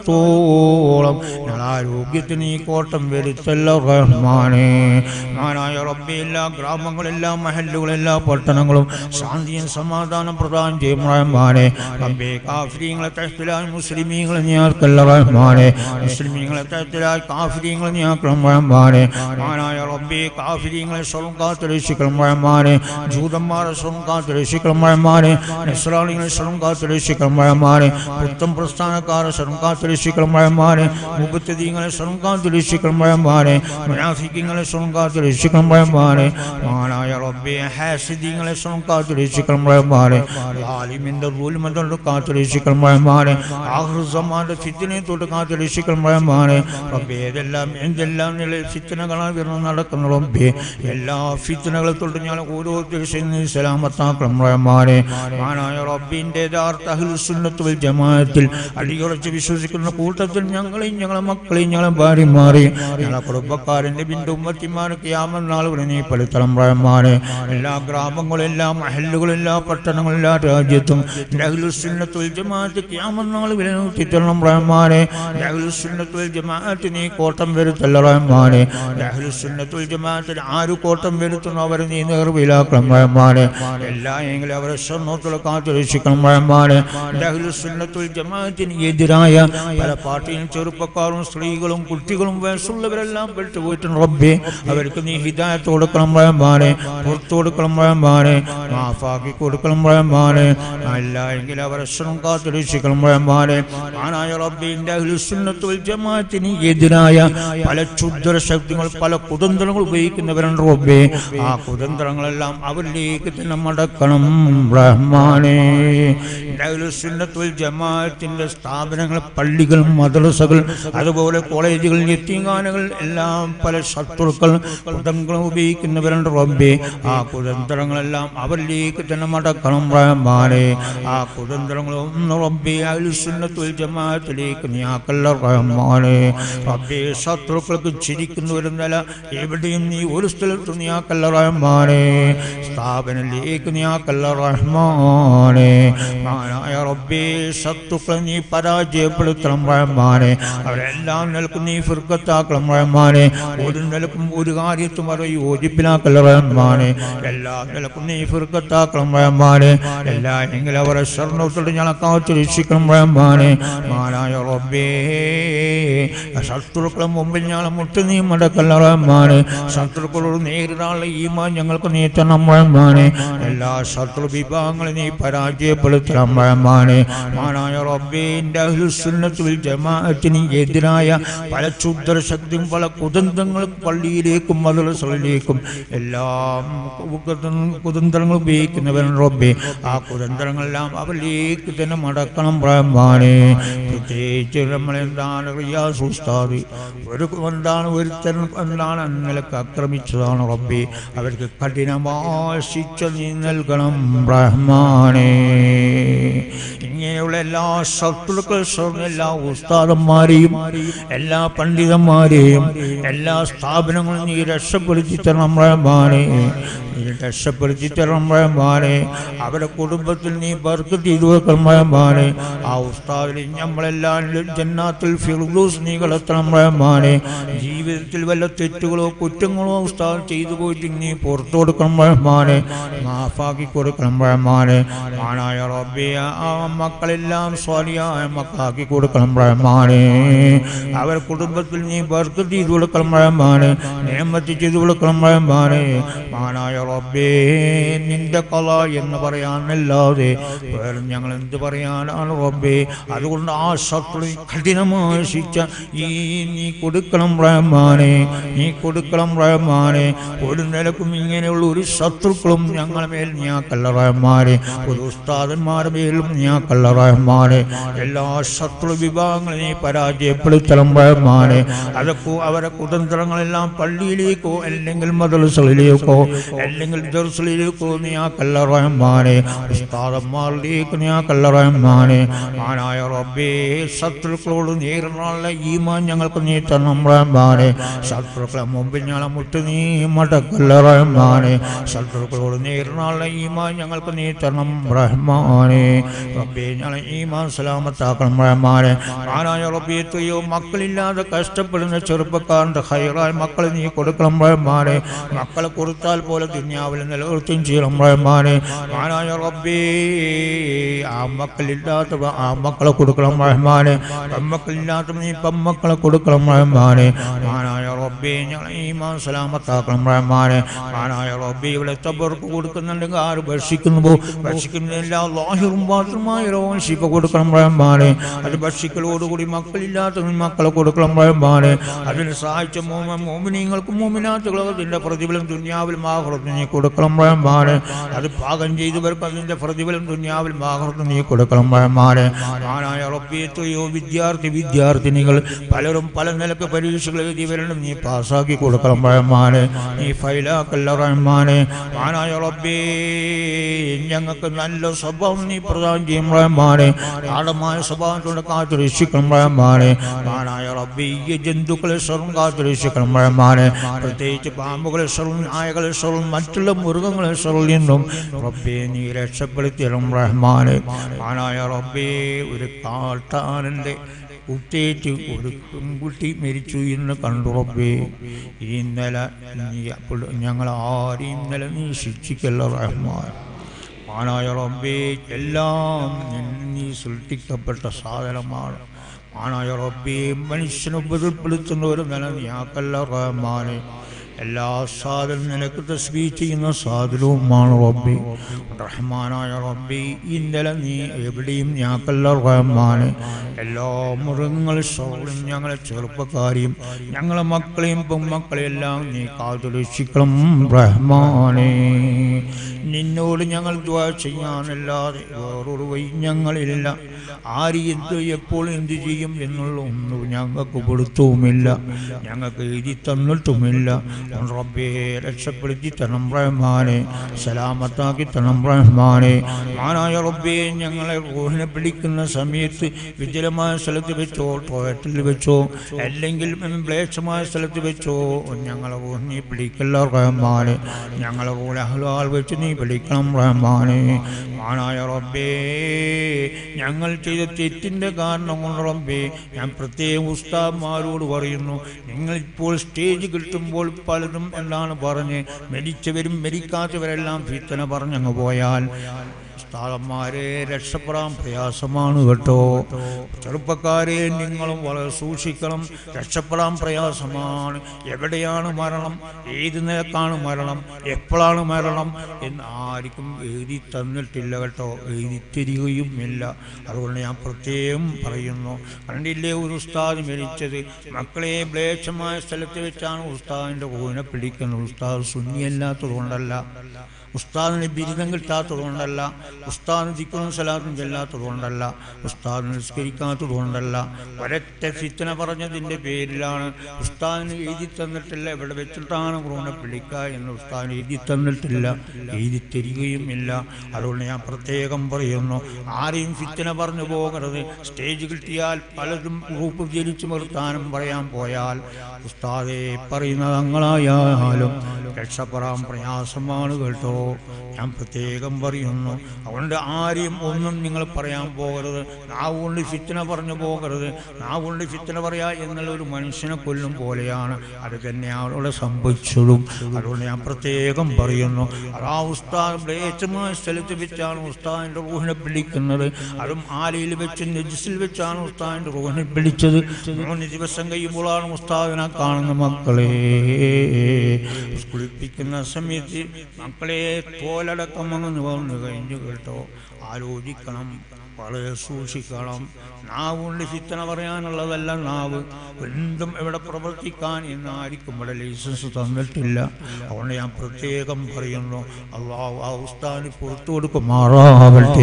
കാലത്തോളം ഞങ്ങൾ ആരോഗ്യത്തിന് ഈ കോട്ടം വരുത്തല്ല റഹ്മാനെ മാനായ റബ്ബെ എല്ലാ ഗ്രാമങ്ങളും എല്ലാ മഹല്ലുകളും എല്ലാ പട്ടണങ്ങളും ശാന്തിയും സമാധാനം പ്രദാനം ചെയ്യും റഹ്മാനെ റബ്ബെ കാഫിരിങ്ങളെ തഹത്തിലായി മുസ്ലിമീങ്ങളെ നീയാക്കല്ല റഹ്മാനെ മുസ്ലിമീങ്ങളെ തഹത്തിലായി കാഫിരിങ്ങളെ നീയാക്കണം റഹ്മാനെ മാനായ റബ്ബെ കാഫിരിങ്ങളെ സ്വയം കാത്തുരക്ഷിക്കണം റഹ്മാനെ ജൂതന്മാരെ സ്വയം കാത്തുരക്ഷിക്കണം റഹ്മാനെ നസ്രാണികളെ സ്വയം കാത്തുരക്ഷിക്കണം റഹ്മാനെ പുത്തം പ്രസ്ഥാനക്കാരെ സ്വയം കാത്തുരക്ഷിക്കണം റഹ്മാനെ മുപ്പത്തീങ്ങളെ സ്വയം കാത്തുരക്ഷിക്കണം റഹ്മാനെ മുനാഫിക്കങ്ങളെ സ്വയം കാത്തുരക്ഷിക്കണം റഹ്മാനെ മാനായ റബ്ബെ ഹാസിദീങ്ങളെ സ്വയം കാത്തുരക്ഷിക്കണം റഹ്മാനെ ആലിമിന്റെ റൂൽമന്തുകൊണ്ട് കാത്തുരക്ഷിക്കണം റഹ്മാനെ ആഹൃസമാന്റെ ഫിത്തിനെ തൊട്ട് കാത്തുരക്ഷിക്കണം റഹ്മാനെ റബ്ബെ ഏതെല്ലാം എന്തെല്ലാം നില ഫിത്തനകളാണ് വരുന്ന നടക്കുന്ന റബ്ബെ എല്ലാ ഫിത്തനകളെ തൊട്ട് ഞാൻ ഓരോരുത്തരും സലാമത്താക്കണം റഹ്മാനെ മാനായ റബ്ബിന്റെ യഥാർത്ഥ അഹ്ലുസുന്നത്ത് വൽ ജമാഅത്തിൽ അടിയുറച്ച് വിശ്വസിക്കുന്ന കൂട്ടത്തിൽ ഞങ്ങളെയും ഞങ്ങളെ മക്കളെയും ഞങ്ങളെ ഭാര്യമാരെയും ഞങ്ങളെ കുടുംബക്കാരൻ്റെ ബിന്ദു ഉമ്മത്തിമാർക്ക് യാമനാൾ വരെ നീ പടുത്തളം റഹ്മാനെ എല്ലാ ഗ്രാമങ്ങളും എല്ലാ മഹല്ലുകളും എല്ലാ പട്ടണങ്ങളും എല്ലാ രാജ്യത്തും അഹ്ലുസുന്നത്ത് വൽ ജമാഅത്ത് യാമനാൾ വരെ നിർത്തിത്തരണം റഹ്മാനെ അഹ്ലുസുന്നത്ത് വൽ ജമാഅത്ത് നീ കോട്ടം വരുത്തല്ല റഹ്മാനെ അഹ്ലുസുന്നത്ത് വൽ ജമാഅത്തിൽ ആര് കോട്ടം വരുത്തുന്നു അവരെ നീ നേർവിലാക്കണം റഹ്മാനെ എല്ലാ എങ്കിലും അവരെ സ്വർണ്ണത്തോടെ കാത്തു രക്ഷിക്കണം റഹ്മാനെ അഹ്ലുസുന്നത്തുൽ ജമാഅത്തിന് എതിരായ പല പാർട്ടിയും ചെറുപ്പക്കാരും സ്ത്രീകളും കുട്ടികളും വയസ്സുള്ളവരെല്ലാം പെട്ടുപോയിട്ടുണ്ട് റബ്ബേ അവർക്ക് നീ ഹിദായത്ത് കൊടുക്കണം റഹ്മാനെ പുറത്തു കൊടുക്കണം റഹ്മാനെ മാഫാക്കി കൊടുക്കണം റഹ്മാനെ അല്ല എങ്കിൽ അവരെ സ്വരം കാത്തു രക്ഷിക്കണം റഹ്മാനെ ആനായ റബ്ബിന്റെ അഹ്ലുസുന്നത്തുൽ ജമാഅത്തിന് എതിരായ പല ക്ഷുദ്ര ശക്തികൾ പല കുതന്ത്രങ്ങൾ ഉപയോഗിക്കുന്നവരുണ്ട് റബ്ബേ ആ കുതന്ത്രങ്ങളെല്ലാം അവരിലേക്ക് തന്നെ മടക്കണം റഹ്മാനെ സുന്നത്തുൽ ജമാഅത്തിന്റെ സ്ഥാപനങ്ങൾ പള്ളികൾ മദ്രസകൾ അതുപോലെ കോളേജുകൾ യത്തീങ്കാനകൾ എല്ലാം പല ശത്രുക്കൾ കുതന്ത്രങ്ങൾ ഉപയോഗിക്കുന്നവരുണ്ട് റബ്ബേ ആ കുതന്ത്രങ്ങളെല്ലാം അവരിലേക്ക് തന്നെ മടക്കണം റഹ്മാനെ ആ കുതന്ത്രങ്ങളൊന്നും റബ്ബേ സുന്നത്തുൽ ജമാഅത്തിലേക്ക് നീയാക്കല്ല റഹ്മാനെ റബ്ബേ ശത്രുക്കൾക്ക് ചിരിക്കുന്നവരുന്നല്ല എവിടെയും നീ ഒരു സ്ഥലത്ത് നീയാക്കല്ല റഹ്മാനെ സ്ഥാപനത്തിലേക്ക് നീയാക്കല്ല റഹ്മാനെ മാനായ റബ്ബേ ശത്രുക്കളെ നീ പരാജയപ്പെടുത്തണം റഹ്മാനെ അവരെല്ലാം നിലക്കും നീ ഫിർക്കത്താക്കണം റഹ്മാനെ ഒരു നിലക്കും ഒരു കാര്യത്തും അവർ യോജിപ്പിലാക്കല്ല റഹ്മാനെ എല്ലാ നിലക്കും നീ ഫിർക്കത്താക്കണം റഹ്മാനെ എല്ലാ എങ്കിലും അവരെ സ്വർണ്ണത്തോട് ഞങ്ങളെ കാത്തു രക്ഷിക്കണം റഹ്മാനെ മാനായ റബ്ബേ ശത്രുക്കളെ മുമ്പിൽ ഞങ്ങളെ മുട്ട് നീ മടക്കല്ല റഹ്മാനെ ശത്രുക്കളോട് നേരിടാനുള്ള ഈമാൻ ഞങ്ങൾക്ക് നീ തരണം റഹ്മാനെ എല്ലാ ശത്രു വിഭാഗങ്ങളും നീ പരാജയപ്പെടുത്തണം റഹ്മാനെ മാനായ റബ്ബേന്റെ അഹ്ലുസുന്നത്തുൽ ജമാഅത്തിന് എതിരായ പല ക്ഷുദ്ര ശക്തിയും പല കുതന്ത്രങ്ങളും പള്ളിയിലേക്കും മദ്രസകളിലേക്കും എല്ലാം കുതന്ത്രങ്ങൾ ഉപയോഗിക്കുന്നവരും റബ്ബേ ആ കുതന്ത്രങ്ങളെല്ലാം അവരിലേക്ക് തന്നെ മടക്കണം റഹ്മാനെ പ്രത്യേകിച്ച് നമ്മളെന്താണ് റിയാസ് ഉസ്താദ് ഒരു എന്താണ് ഒരുത്തൻ എന്താണ് നിലക്ക് ആക്രമിച്ചതാണ് റബ്ബി അവർക്ക് കഠിനമായ ശിക്ഷ നീ നൽകണം റഹ്മാനെ ഇങ്ങനെയുള്ള എല്ലാ ശത്രുക്കൾ എല്ലാ ഉസ്താദന്മാരെയും എല്ലാ പണ്ഡിതന്മാരെയും എല്ലാ സ്ഥാപനങ്ങളും നീ രക്ഷപ്പെടുത്തി തരണം റഹ്മാനെ നീ രക്ഷപ്പെടുത്തി തരണം റഹ്മാനെ അവരുടെ കുടുംബത്തിൽ നീ ബർക്ക് ചെയ്തു വെക്കണം റഹ്മാനെ ആ ഉസ്താദിൽ നമ്മളെല്ലാം ജന്നാത്തിൽ ഫിർദൂസ് നീ കളത്തണം റഹ്മാനെ ജീവിതത്തിൽ വല്ല തെറ്റുകളോ കുറ്റങ്ങളോ ഉസ്താദ് ചെയ്തു പോയിട്ട് നീ പുറത്തു കൊടുക്കണം റഹ്മാനെ മാഫാക്കി കൊടുക്കണം റഹ്മാനെ മാനായ റബ്ബിയ ആ മക്കളെല്ലാം സ്വാലിയായ മക്കളാക്കി കൊടുക്കണം റഹ്മാനെ അവർ കുടുംബത്തിൽ നീ ബർക്ക് ചെയ്തു കൊടുക്കണം റഹ്മാനെ നിയമത്തി ചെയ്തു കൊടുക്കണം റഹ്മാനെ മാനായ റബ്ബേ നിന്റെ കല എന്ന് പറയാനല്ലാതെ വേറെ ഞങ്ങൾ എന്ത് പറയാനാണ് റബ്ബേ അതുകൊണ്ട് ആ ശത്രു കഠിനമായ ശിക്ഷ ഈ നീ കൊടുക്കണം റഹ്മാനെ നീ കൊടുക്കണം റഹ്മാനെ ഒരു നിലക്കും ഇങ്ങനെയുള്ള ഒരു ശത്രുക്കളും ഞങ്ങളെ മേൽ ഞാക്കല്ല റഹ്മാനെ ഒരു ഉസ്താദന്മാരുടെ മേലും ഞാക്കല്ല റഹ്മാനെ എല്ലാ ശത്രു വിഭാഗങ്ങളും നീ പരാജയപ്പെടുത്തണം റഹ്മാനെ അതൊക്കെ അവരെ കുതന്ത്രങ്ങളെല്ലാം പള്ളിയിലേക്കോ അല്ലെങ്കിൽ മദ്രസകളിലേക്കോ അല്ലെങ്കിൽ ദർസലിലേക്കോ നീ ആക്കല്ല റഹ്മാനെ ഉസ്താദന്മാരിലേക്ക് നീ ആക്കല്ല റഹ്മാനെ ആനായ റബ്ബേ ശത്രുക്കളോട് നേരിടാനുള്ള ഈമാൻ ഞങ്ങൾക്ക് നീ തരണം റഹ്മാനെ ശത്രുക്കളെ മുമ്പിൽ ഞങ്ങളെ മുട്ട് നീ മടക്കല്ല റഹ്മാനെ ശത്രുക്കളോട് നേരിടാനുള്ള ഈമാൻ ഞങ്ങൾക്ക് നീ തരണം റഹ്മാനെ റബ്ബേ ഞങ്ങളെ ഈമാൻ സലാമത്താക്കണം റഹ്മാനെ ആനായ റബ്ബേ എത്രയോ മക്കളില്ലാതെ കഷ്ടപ്പെടുന്ന ചെറുപ്പക്കാരൻ്റെ ഹൈറായ മക്കളെ നീ കൊടുക്കണം റഹ്മാനെ മക്കളെ കൊടുത്താൽ പോലെ ദുന്യാവിൽ നിലനിർത്തുകയും ചെയ്യണം റഹ്മാനെ ആനായ റബ്ബേ ആ മക്കളില്ലാത്ത ആ മക്കളെ കൊടുക്കണം റഹ്മാനെ പെമ്മക്കളില്ലാത്ത നീ പെമ്മക്കളെ കൊടുക്കണം റഹ്മാനെ ആനായ റബ്ബേ ഞങ്ങളെ ഈമാൻ സലാമത്താക്കണം റഹ്മാനെ ആനായ റബ്ബേ ഇവിടെ തബർക്ക് കൊടുക്കുന്നുണ്ടെങ്കിൽ ആര് ഭക്ഷിക്കുന്നു ഭക്ഷിക്കുന്നില്ല ലാഹിറും ബാത്രുമായ രോഗം ശിപ്പ കൊടുക്കണം റഹ്മാനെ അത് ഭക്ഷിക്കലോടുകൂടി മക്കളില്ലാത്ത മക്കളെ കൊടുക്കണം റഹ്മാനെ അതിന് സഹായിച്ച മോമ മോമിനിങ്ങൾക്കും മോമിനാത്തുകളും അതിൻ്റെ പ്രതിഫലം ദുന്യാവിൽ മാഹറത്ത് നീ കൊടുക്കണം റഹ്മാനെ അത് പാകം ചെയ്തവർക്ക് അതിൻ്റെ പ്രതിഫലം ദുന്യാവിൽ മാഹറത്ത് നീ കൊടുക്കണം റഹ്മാനെ ആനായ റബ്ബിയത്തെയോ വിദ്യാർത്ഥി വിദ്യാർത്ഥിനികൾ പലരും പല നിലക്ക് പരീക്ഷകൾ എഴുതി വരണം നീ പാസ്സാക്കി കൊടുക്കണം റഹ്മാനെ നീ ഫൈലാക്കല്ല റഹ്മാനെ ആനായ റബ്ബേ ഞങ്ങൾക്ക് നല്ല സ്വഭാവം നീ പ്രദാനം ചെയ്യും റഹ്മാനെ ആഴമായ സ്വഭാവത്തോടെ കാത്തു രക്ഷിക്കണം റഹ്മാനെ ആനായ റബ്ബേ ഈ ജന്തുക്കളെ സർവം കാത്തു രക്ഷിക്കണം റഹ്മാനെ പ്രത്യേകിച്ച് പാമ്പുകളെ സർവം നായകളെ സർവം മറ്റുള്ള മൃഗങ്ങളെ സർവം നിന്നും റബ്ബേ നീ രക്ഷപ്പെടുത്തിയിടും റഹ്മാനെ ആനായ റബ്ബേ ഒരു കാട്ടാനൻ്റെ കുത്തേറ്റ് ഒരു പെൺകുട്ടി മരിച്ചു എന്ന് കണ്ടു റബ്ബേ ഇന്നലെ നീ അപ്പോൾ ഞങ്ങൾ ആരെയും ഇന്നലെ നീ ശിക്ഷിക്കല്ല റഹ്മാൻ മാനായ റബ്ബേ എല്ലാം നിന്നിൽ നീ സൃഷ്ടിക്കപ്പെട്ട സാധനമാണ് മാനായ റബ്ബേ മനുഷ്യനെ ഉപദ്രപ്പെടുത്തുന്ന ഒരു നില നീയാക്കല്ല റഹ്മാനെ എല്ലാ സാധനം നിനക്ക് തസ്ബീ ചെയ്യുന്ന സാധനവുമാണ് റബ്ബി റഹ്മാനായ റബ്ബി ഇന്നലെ നീ എവിടെയും ഞാക്കല്ല റഹ്മാനെ എല്ലാ മൃഗങ്ങളും സോളും ഞങ്ങളെ ചെറുപ്പക്കാരെയും ഞങ്ങളെ മക്കളെയും പെൺമക്കളെയെല്ലാം നീ കാത്തു രക്ഷിക്കണം റഹ്മാനെ നിന്നോട് ഞങ്ങൾ ദ്വാ ചെയ്യാനല്ലാതെ വേറൊരു വഴി ഞങ്ങളില്ല ആര് എന്ത് എപ്പോൾ എന്ത് ചെയ്യും എന്നുള്ള ഒന്നും ഞങ്ങൾക്ക് പിടുത്തവുമില്ല ഞങ്ങൾക്ക് എഴുതി തന്നിട്ടുമില്ല റബ്ബേ രക്ഷപ്പെടുത്തി തരണം റഹ്മാനെ സലാമത്താക്കി തരണം റഹ്മാനെ മാനായ റബ്ബേ ഞങ്ങളെ റൂഹിനെ പിടിക്കുന്ന സമയത്ത് വിജലമായ സ്ഥലത്ത് വെച്ചോ ടോയ്ലറ്റിൽ വെച്ചോ അല്ലെങ്കിൽ മ്ലേച്ഛമായ സ്ഥലത്ത് വെച്ചോ ഞങ്ങളെ റൂഹിനെ പിടിക്കല്ല റഹ്മാനെ ഞങ്ങളെ റൂഹ് അഹ്ലാൽ വെച്ച് നീ പിടിക്കണം റഹ്മാനെ മാനായ റബ്ബേ ഞങ്ങൾ ചെയ്ത തെറ്റിൻ്റെ കാരണം കൊണ്ട് റബ്ബേ ഞാൻ പ്രത്യേകം ഉസ്താദ്മാരോട് പറയുന്നു നിങ്ങൾ ഇപ്പോൾ സ്റ്റേജ് കിട്ടുമ്പോൾ പലതും എന്താണ് പറഞ്ഞ് മരിച്ചവരും മരിക്കാത്തവരെല്ലാം ഫിത്തന പറഞ്ഞങ്ങ് പോയാൽ ഉസ്താദന്മാരെ രക്ഷപ്പെടാൻ പ്രയാസമാണ് കേട്ടോ ചെറുപ്പക്കാരെ നിങ്ങളും വളരെ സൂക്ഷിക്കണം രക്ഷപ്പെടാൻ പ്രയാസമാണ് എവിടെയാണ് മരണം ഏത് നിലക്കാണ് മരണം എപ്പോഴാണ് മരണം എന്ന് ആർക്കും എഴുതി തന്നിട്ടില്ല കേട്ടോ എഴുതി തരികയുമില്ല അതുകൊണ്ട് ഞാൻ പ്രത്യേകം പറയുന്നു കണ്ടില്ലേ ഒരു ഉസ്താദ് മരിച്ചത് മക്കളെ മ്ലേച്ഛമായ സ്ഥലത്ത് വെച്ചാണ് ഉസ്താദിൻ്റെ കൂനെ പിടിക്കുന്നത് ഉസ്താദ് ശൂന്യല്ലാത്തത് കൊണ്ടല്ല ഉസ്താദിന് ബിരുദം കിട്ടാത്തത് കൊണ്ടല്ല ഉസ്താദ് ദിക്കറും സലാത്തും ചെല്ലാത്തത് കൊണ്ടല്ല ഉസ്താദ് നിസ്കരിക്കാത്തത് കൊണ്ടല്ല ഒരൊറ്റ ഫിത്തന പറഞ്ഞതിൻ്റെ പേരിലാണ് ഉസ്താദിന് എഴുതി തന്നിട്ടില്ല ഇവിടെ വെച്ചിട്ടാണ് ഖുർആനെ പിടിക്കുക എന്ന് ഉസ്താദിന് എഴുതി തന്നിട്ടില്ല എഴുതി തരികയും ഇല്ല അതുകൊണ്ട് ഞാൻ പ്രത്യേകം പറയുന്നു ആരെയും ഫിത്തന പറഞ്ഞു പോകരുത് സ്റ്റേജ് കിട്ടിയാൽ പലതും ഗ്രൂപ്പ് ജനിച്ചു നിർത്താനും പറയാൻ പോയാൽ ഉസ്താദെ പറയുന്ന തങ്ങളായാലും രക്ഷപ്പെടാൻ പ്രയാസമാണ് കേട്ടോ ഞാൻ പ്രത്യേകം പറയുന്നു അതുകൊണ്ട് ആരെയും ഒന്നും നിങ്ങൾ പറയാൻ പോകരുത് നാവ് കൊണ്ട് ഫിത്തന പറഞ്ഞു പോകരുത് നാവ് കൊണ്ട് ഫിത്തന പറയാ എന്നുള്ള ഒരു മനുഷ്യനെ കൊല്ലും പോലെയാണ് അത് തന്നെയാണ് ഇവിടെ സംഭവിച്ചതും അതുകൊണ്ട് ഞാൻ പ്രത്യേകം പറയുന്നു അത് ആ ഉസ്താദ് മ്ലേച്ഛമായ സ്ഥലത്ത് വെച്ചാണ് ഉസ്താദിന്റെ റൂഹിനെ പിടിക്കുന്നത് അതും ആലയിൽ വെച്ച് നെജിസിൽ വെച്ചാണ് ഉസ്താദിന്റെ റൂഹിനെ പിടിച്ചത് മൂന്ന് ദിവസം കഴിയുമ്പോഴാണ് ഉസ്താദിനെ കാണുന്ന മക്കളെ കുളിപ്പിക്കുന്ന സമയത്ത് മക്കളെ തോലടക്കം അങ്ങ് വന്നു കഴിഞ്ഞു കേട്ടോ ആലോചിക്കണം വളരെ സൂക്ഷിക്കണം നാവ് കൊണ്ട് ഫിത്തന പറയാനുള്ളതല്ല നാവ് എന്തും എവിടെ പ്രവർത്തിക്കാൻ എന്ന് ആർക്കും ഇവിടെ ലൈസൻസ് തന്നിട്ടില്ല അതുകൊണ്ട് ഞാൻ പ്രത്യേകം പറയുന്നു അള്ളാഹു ആ ഉസ്താദിന് പുറത്തു കൊടുക്കുമാറാവട്ടെ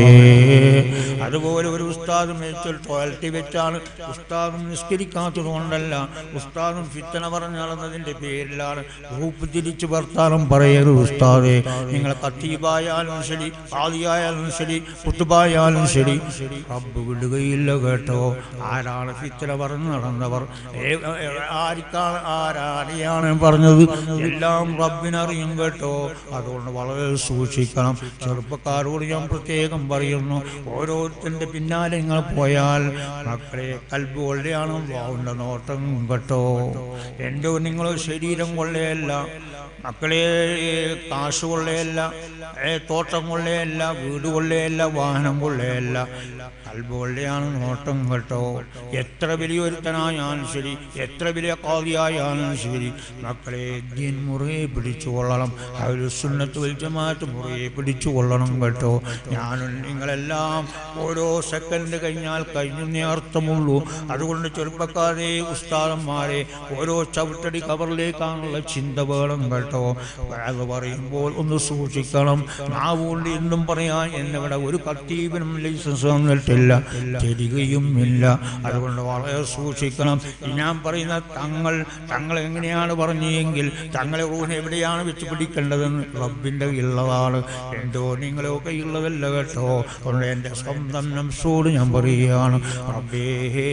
അതുപോലെ ഒരു ഉസ്താദ് മേച്ചൽ ടോയ്ലറ്റിൽ വെച്ചാണ് ഉസ്താദും നിസ്കരിക്കാത്തത് കൊണ്ടല്ല ഉസ്താദും ഫിത്തന പറഞ്ഞു നടന്നതിൻ്റെ പേരിലാണ് ഗ്രൂപ്പ് തിരിച്ച് വർത്താനം പറയരുത് ഉസ്താദെ നിങ്ങൾ കത്തീബായാലും ശരി ആദിയായാലും ശരി കുത്തുബായാലും ശരി റബ്ബ് വിടുകയില്ല കേട്ടോ ആരാണ് ഫിത്തന പറഞ്ഞു നടന്നവർ ഏ- ഏ- ആർക്കാണ് ആരാരെയാണ് പറഞ്ഞത് എല്ലാം റബ്ബിനറിയും കേട്ടോ അതുകൊണ്ട് വളരെ സൂക്ഷിക്കണം ചെറുപ്പക്കാരോട് ഞാൻ പ്രത്യേകം പറയുന്നു ഓരോരുത്തരുടെ പിന്നാലെ നിങ്ങൾ പോയാൽ മക്കളെ കൽബ് കൊള്ളയാണ് വാവുന്ന നോട്ടം കേട്ടോ എൻ്റെ നിങ്ങൾ ശരീരം കൊള്ളയല്ല മക്കളെ കാശ് കൊള്ളയല്ല ഏ, തോട്ടം കൊള്ളയല്ല വീട് കൊള്ളയല്ല വാഹനം കൊള്ളയല്ല കൽബ് കൊള്ളയാണ് നോട്ടം കേട്ടോ എത്ര വലിയൊരുത്തനായാലും ശരി എത്ര വലിയ കാതിയായാലും ശരി മക്കളെ ദീൻ മുറിയെ പിടിച്ചു കൊള്ളണം ഒരു സുന്നത്ത് വലിച്ചമാറ്റ് മുറിയെ പിടിച്ചു കൊള്ളണം കേട്ടോ ഞാനും നിങ്ങളെല്ലാം ഓരോ സെക്കൻഡ് കഴിഞ്ഞാൽ കഴിഞ്ഞേ അർത്ഥമുള്ളൂ അതുകൊണ്ട് ചെറുപ്പക്കാരെ ഉസ്താദന്മാരെ ഓരോ ചവിട്ടടി കവറിലേക്കാണുള്ള ചിന്ത വേണം കേട്ടോ അത് പറയുമ്പോൾ ഒന്ന് സൂക്ഷിക്കണം നാവുകൊണ്ട് എന്നും പറയാൻ എന്നിവിടെ ഒരു കത്തീവിനും ലൈസൻസ് തന്നിട്ടില്ല തരികയും ഇല്ല അതുകൊണ്ട് വളരെ സൂക്ഷിക്കണം ഈ ഞാൻ പറയുന്ന തങ്ങൾ തങ്ങൾ എങ്ങനെയാണ് പറഞ്ഞെങ്കിൽ തങ്ങളെ റൂഹ് എവിടെയാണ് വെച്ച് പിടിക്കേണ്ടതെന്ന് റബ്ബിൻ്റെ ഉള്ളതാണ് എന്തോ നിങ്ങളെയൊക്കെ ഉള്ളതല്ല കേട്ടോ അതുകൊണ്ട് എൻ്റെ സ്വന്തം നംസോട് ഞാൻ പറയുകയാണ് റബ്ബേ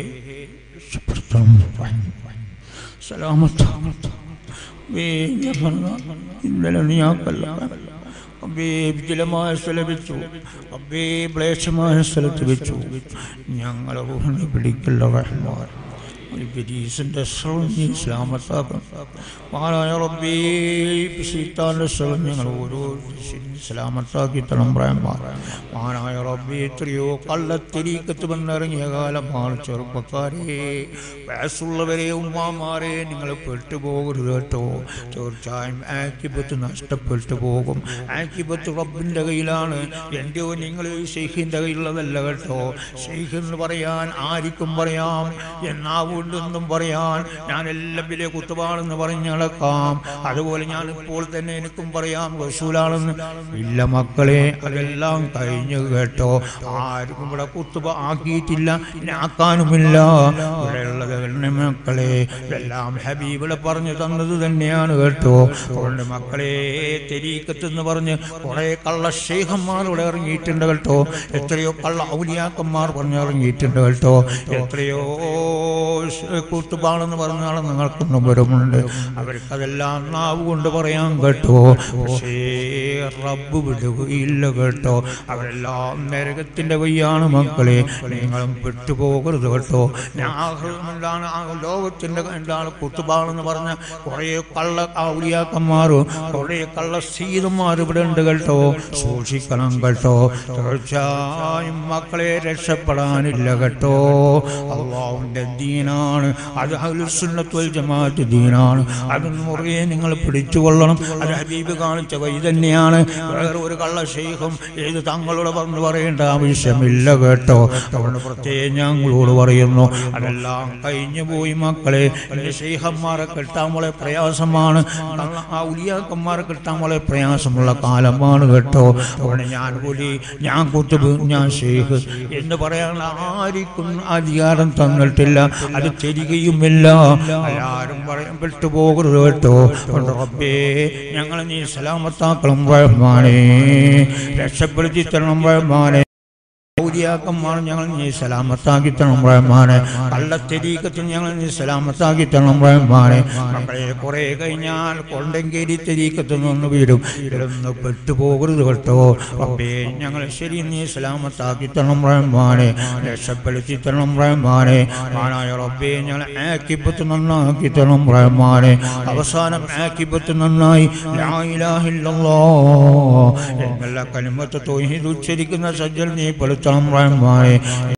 സലാമത്ത് ഇന്നലെ നീയാക്കല്ല അബ്ബേ വിജലമായ സ്ഥലം വെച്ചു അബ്ബേ മ്ലേച്ഛമായ സ്ഥലത്ത് വെച്ചു ഞങ്ങൾ റൂഹിനെ പിടിക്കല്ല റഹ്മാൻ ബിരീസിന്റെ ശ്രമം നീ ഇസ്ലാമത്താക്കണം മഹാനായ റബ്ബേ സീത്താന്റെ ശ്രമം ഞങ്ങൾ ഓരോ ഇസ്ലാമത്താക്കി തണം പറയാൻ മഹാനായ റബ്ബേ എത്രയോ കള്ളത്തിരീക്കത്ത് വന്നിറങ്ങിയ കാലമാണ് ചെറുപ്പക്കാരെ വയസ്സുള്ളവരെ ഉമ്മാമാരെ നിങ്ങൾ പെട്ടുപോകരുത് കേട്ടോ തീർച്ചയായും ആക്കിപ്പത്ത് നഷ്ടപ്പെട്ടു പോകും ആക്കിപ്പത്ത് റബ്ബിൻ്റെ കയ്യിലാണ് എൻ്റെയോ നിങ്ങൾ ഷെയ്ഖിൻ്റെ കയ്യിലുള്ളതല്ല കേട്ടോ ഷെയ്ഖ് എന്ന് പറയാൻ ആർക്കും പറയാം എന്നാവുണ്ടെന്നും പറയാൻ ഞാൻ എല്ലാം വലിയ കുത്തുപാടെന്ന് പറഞ്ഞ് നടക്കാം അതുപോലെ ഞാൻ ഇപ്പോൾ തന്നെ എനിക്കും പറയാം റസൂലാണെന്ന് ഇല്ല മക്കളെ അതെല്ലാം കഴിഞ്ഞു കേട്ടോ ആർക്കും ഇവിടെ കുത്തുബ ആക്കിയിട്ടില്ല ഇനി ആക്കാനുമില്ല ഇവിടെയുള്ളത് എന്നെ മക്കളെ എല്ലാം ഹബീബിളെ പറഞ്ഞു തന്നത് തന്നെയാണ് കേട്ടോ അതുകൊണ്ട് മക്കളെ തെരീക്കത്തെന്ന് പറഞ്ഞ് കുറെ കള്ള ഷെയ്ഖന്മാർ ഇവിടെ ഇറങ്ങിയിട്ടുണ്ട് കേട്ടോ എത്രയോ കള്ള ഔലിയാക്കന്മാർ പറഞ്ഞ് ഇറങ്ങിയിട്ടുണ്ട് കേട്ടോ എത്രയോ കൂട്ടുപാടെന്ന് പറഞ്ഞാൽ നിങ്ങൾക്ക് നമ്പരമുണ്ട് അവർക്കതെല്ലാം നാവ് കൊണ്ട് പറയാൻ കേട്ടോ പക്ഷേ റബ്ബ് വിടുകയില്ല കേട്ടോ അവരെല്ലാം നരകത്തിന്റെ വയ്യാണ് മക്കളെ നിങ്ങളും പെട്ടുപോകരുത് കേട്ടോ ഞാൻ എന്താണ് ആ ലോകത്തിന്റെ എന്താണ് കുത്തുപാടെന്ന് പറഞ്ഞ കുറേ കള്ള ഔലിയാക്കന്മാരും കുറേ കള്ള സീതന്മാരും ഇവിടെ ഉണ്ട് കേട്ടോ സൂക്ഷിക്കണം കേട്ടോ തീർച്ചയായും മക്കളെ രക്ഷപ്പെടാനില്ല കേട്ടോ അള്ളാഹുവിന്റെ ദീനാ ദീനാണ് അത് അഹ്ലുസുന്നത്തുൽ ജമാഅത്ത് ദീനാണ് അത് മുറിയെ നിങ്ങൾ പിടിച്ചുകൊള്ളണം അത് ഹബീബ് കാണിച്ച വഴി തന്നെയാണ് വേറെ ഒരു കള്ള ഷെയ്ഖും ഏത് തങ്ങളോട് പറഞ്ഞു പറയേണ്ട ആവശ്യമില്ല കേട്ടോ അതുകൊണ്ട് പ്രത്യേകം ഞങ്ങളോട് പറയുന്നു അതെല്ലാം കഴിഞ്ഞു പോയി മക്കളെ എൻ്റെ ഷെയ്ഖന്മാരെ കിട്ടാൻ വളരെ പ്രയാസമാണ് കള്ള- ആ ഉലിയാക്കന്മാരെ കിട്ടാൻ വളരെ പ്രയാസമുള്ള കാലമാണ് കേട്ടോ അതുകൊണ്ട് ഞാൻ കൂലി ഞാൻ കുത്തുബ് ഞാൻ ഷെയ്ഖ് എന്ന് പറയാനുള്ള ആർക്കും അധികാരം തന്നിട്ടില്ല അത് തരികയുമില്ല എല്ലാവരും പറയാൻ വിട്ടുപോകരുത് കേട്ടോ അതുകൊണ്ട് റബ്ബേ ഞങ്ങളെ നീ സലാമത്താക്കളും റഹ്മാനേ രക്ഷപ്പെടുത്തി തരണം റഹ്മാനെ ൗലിയാക്കന്മാർ ഞങ്ങൾ നീ സലാമത്താക്കി തരണം റഹ്മാനെ കള്ളത്തെരീക്കത്തിൽ ഞങ്ങൾ നീ സലാമത്താക്കി തരണം റഹ്മാനെ മക്കളെ കുറെ കഴിഞ്ഞാൽ കൊണ്ടങ്കേരി തെരീക്കത്തിൽ നിന്ന് വീടും ഇവിടുന്ന് പെട്ടുപോകരുത് കേട്ടോ അപ്പേ ഞങ്ങൾ ശരി നീ സലാമത്താക്കി തരണം റഹ്മാനെ രക്ഷപ്പെടുത്തി തരണം റഹ്മാനെ മാനായ റബ്ബേ ഞങ്ങൾ ആക്കിപ്പത്ത് നന്നാക്കി തരണം റഹ്മാനെ അവസാനം ആക്കിപ്പത്ത് നന്നായി ലാ ഇലാഹ ഇല്ലല്ലാഹ് എന്നുള്ള കലിമത്ത് തൊയ്ഹിദ് ഉച്ചരിക്കുന്ന സജ്ജൽ നീ പെടുത്തണം റഹ്മാനെ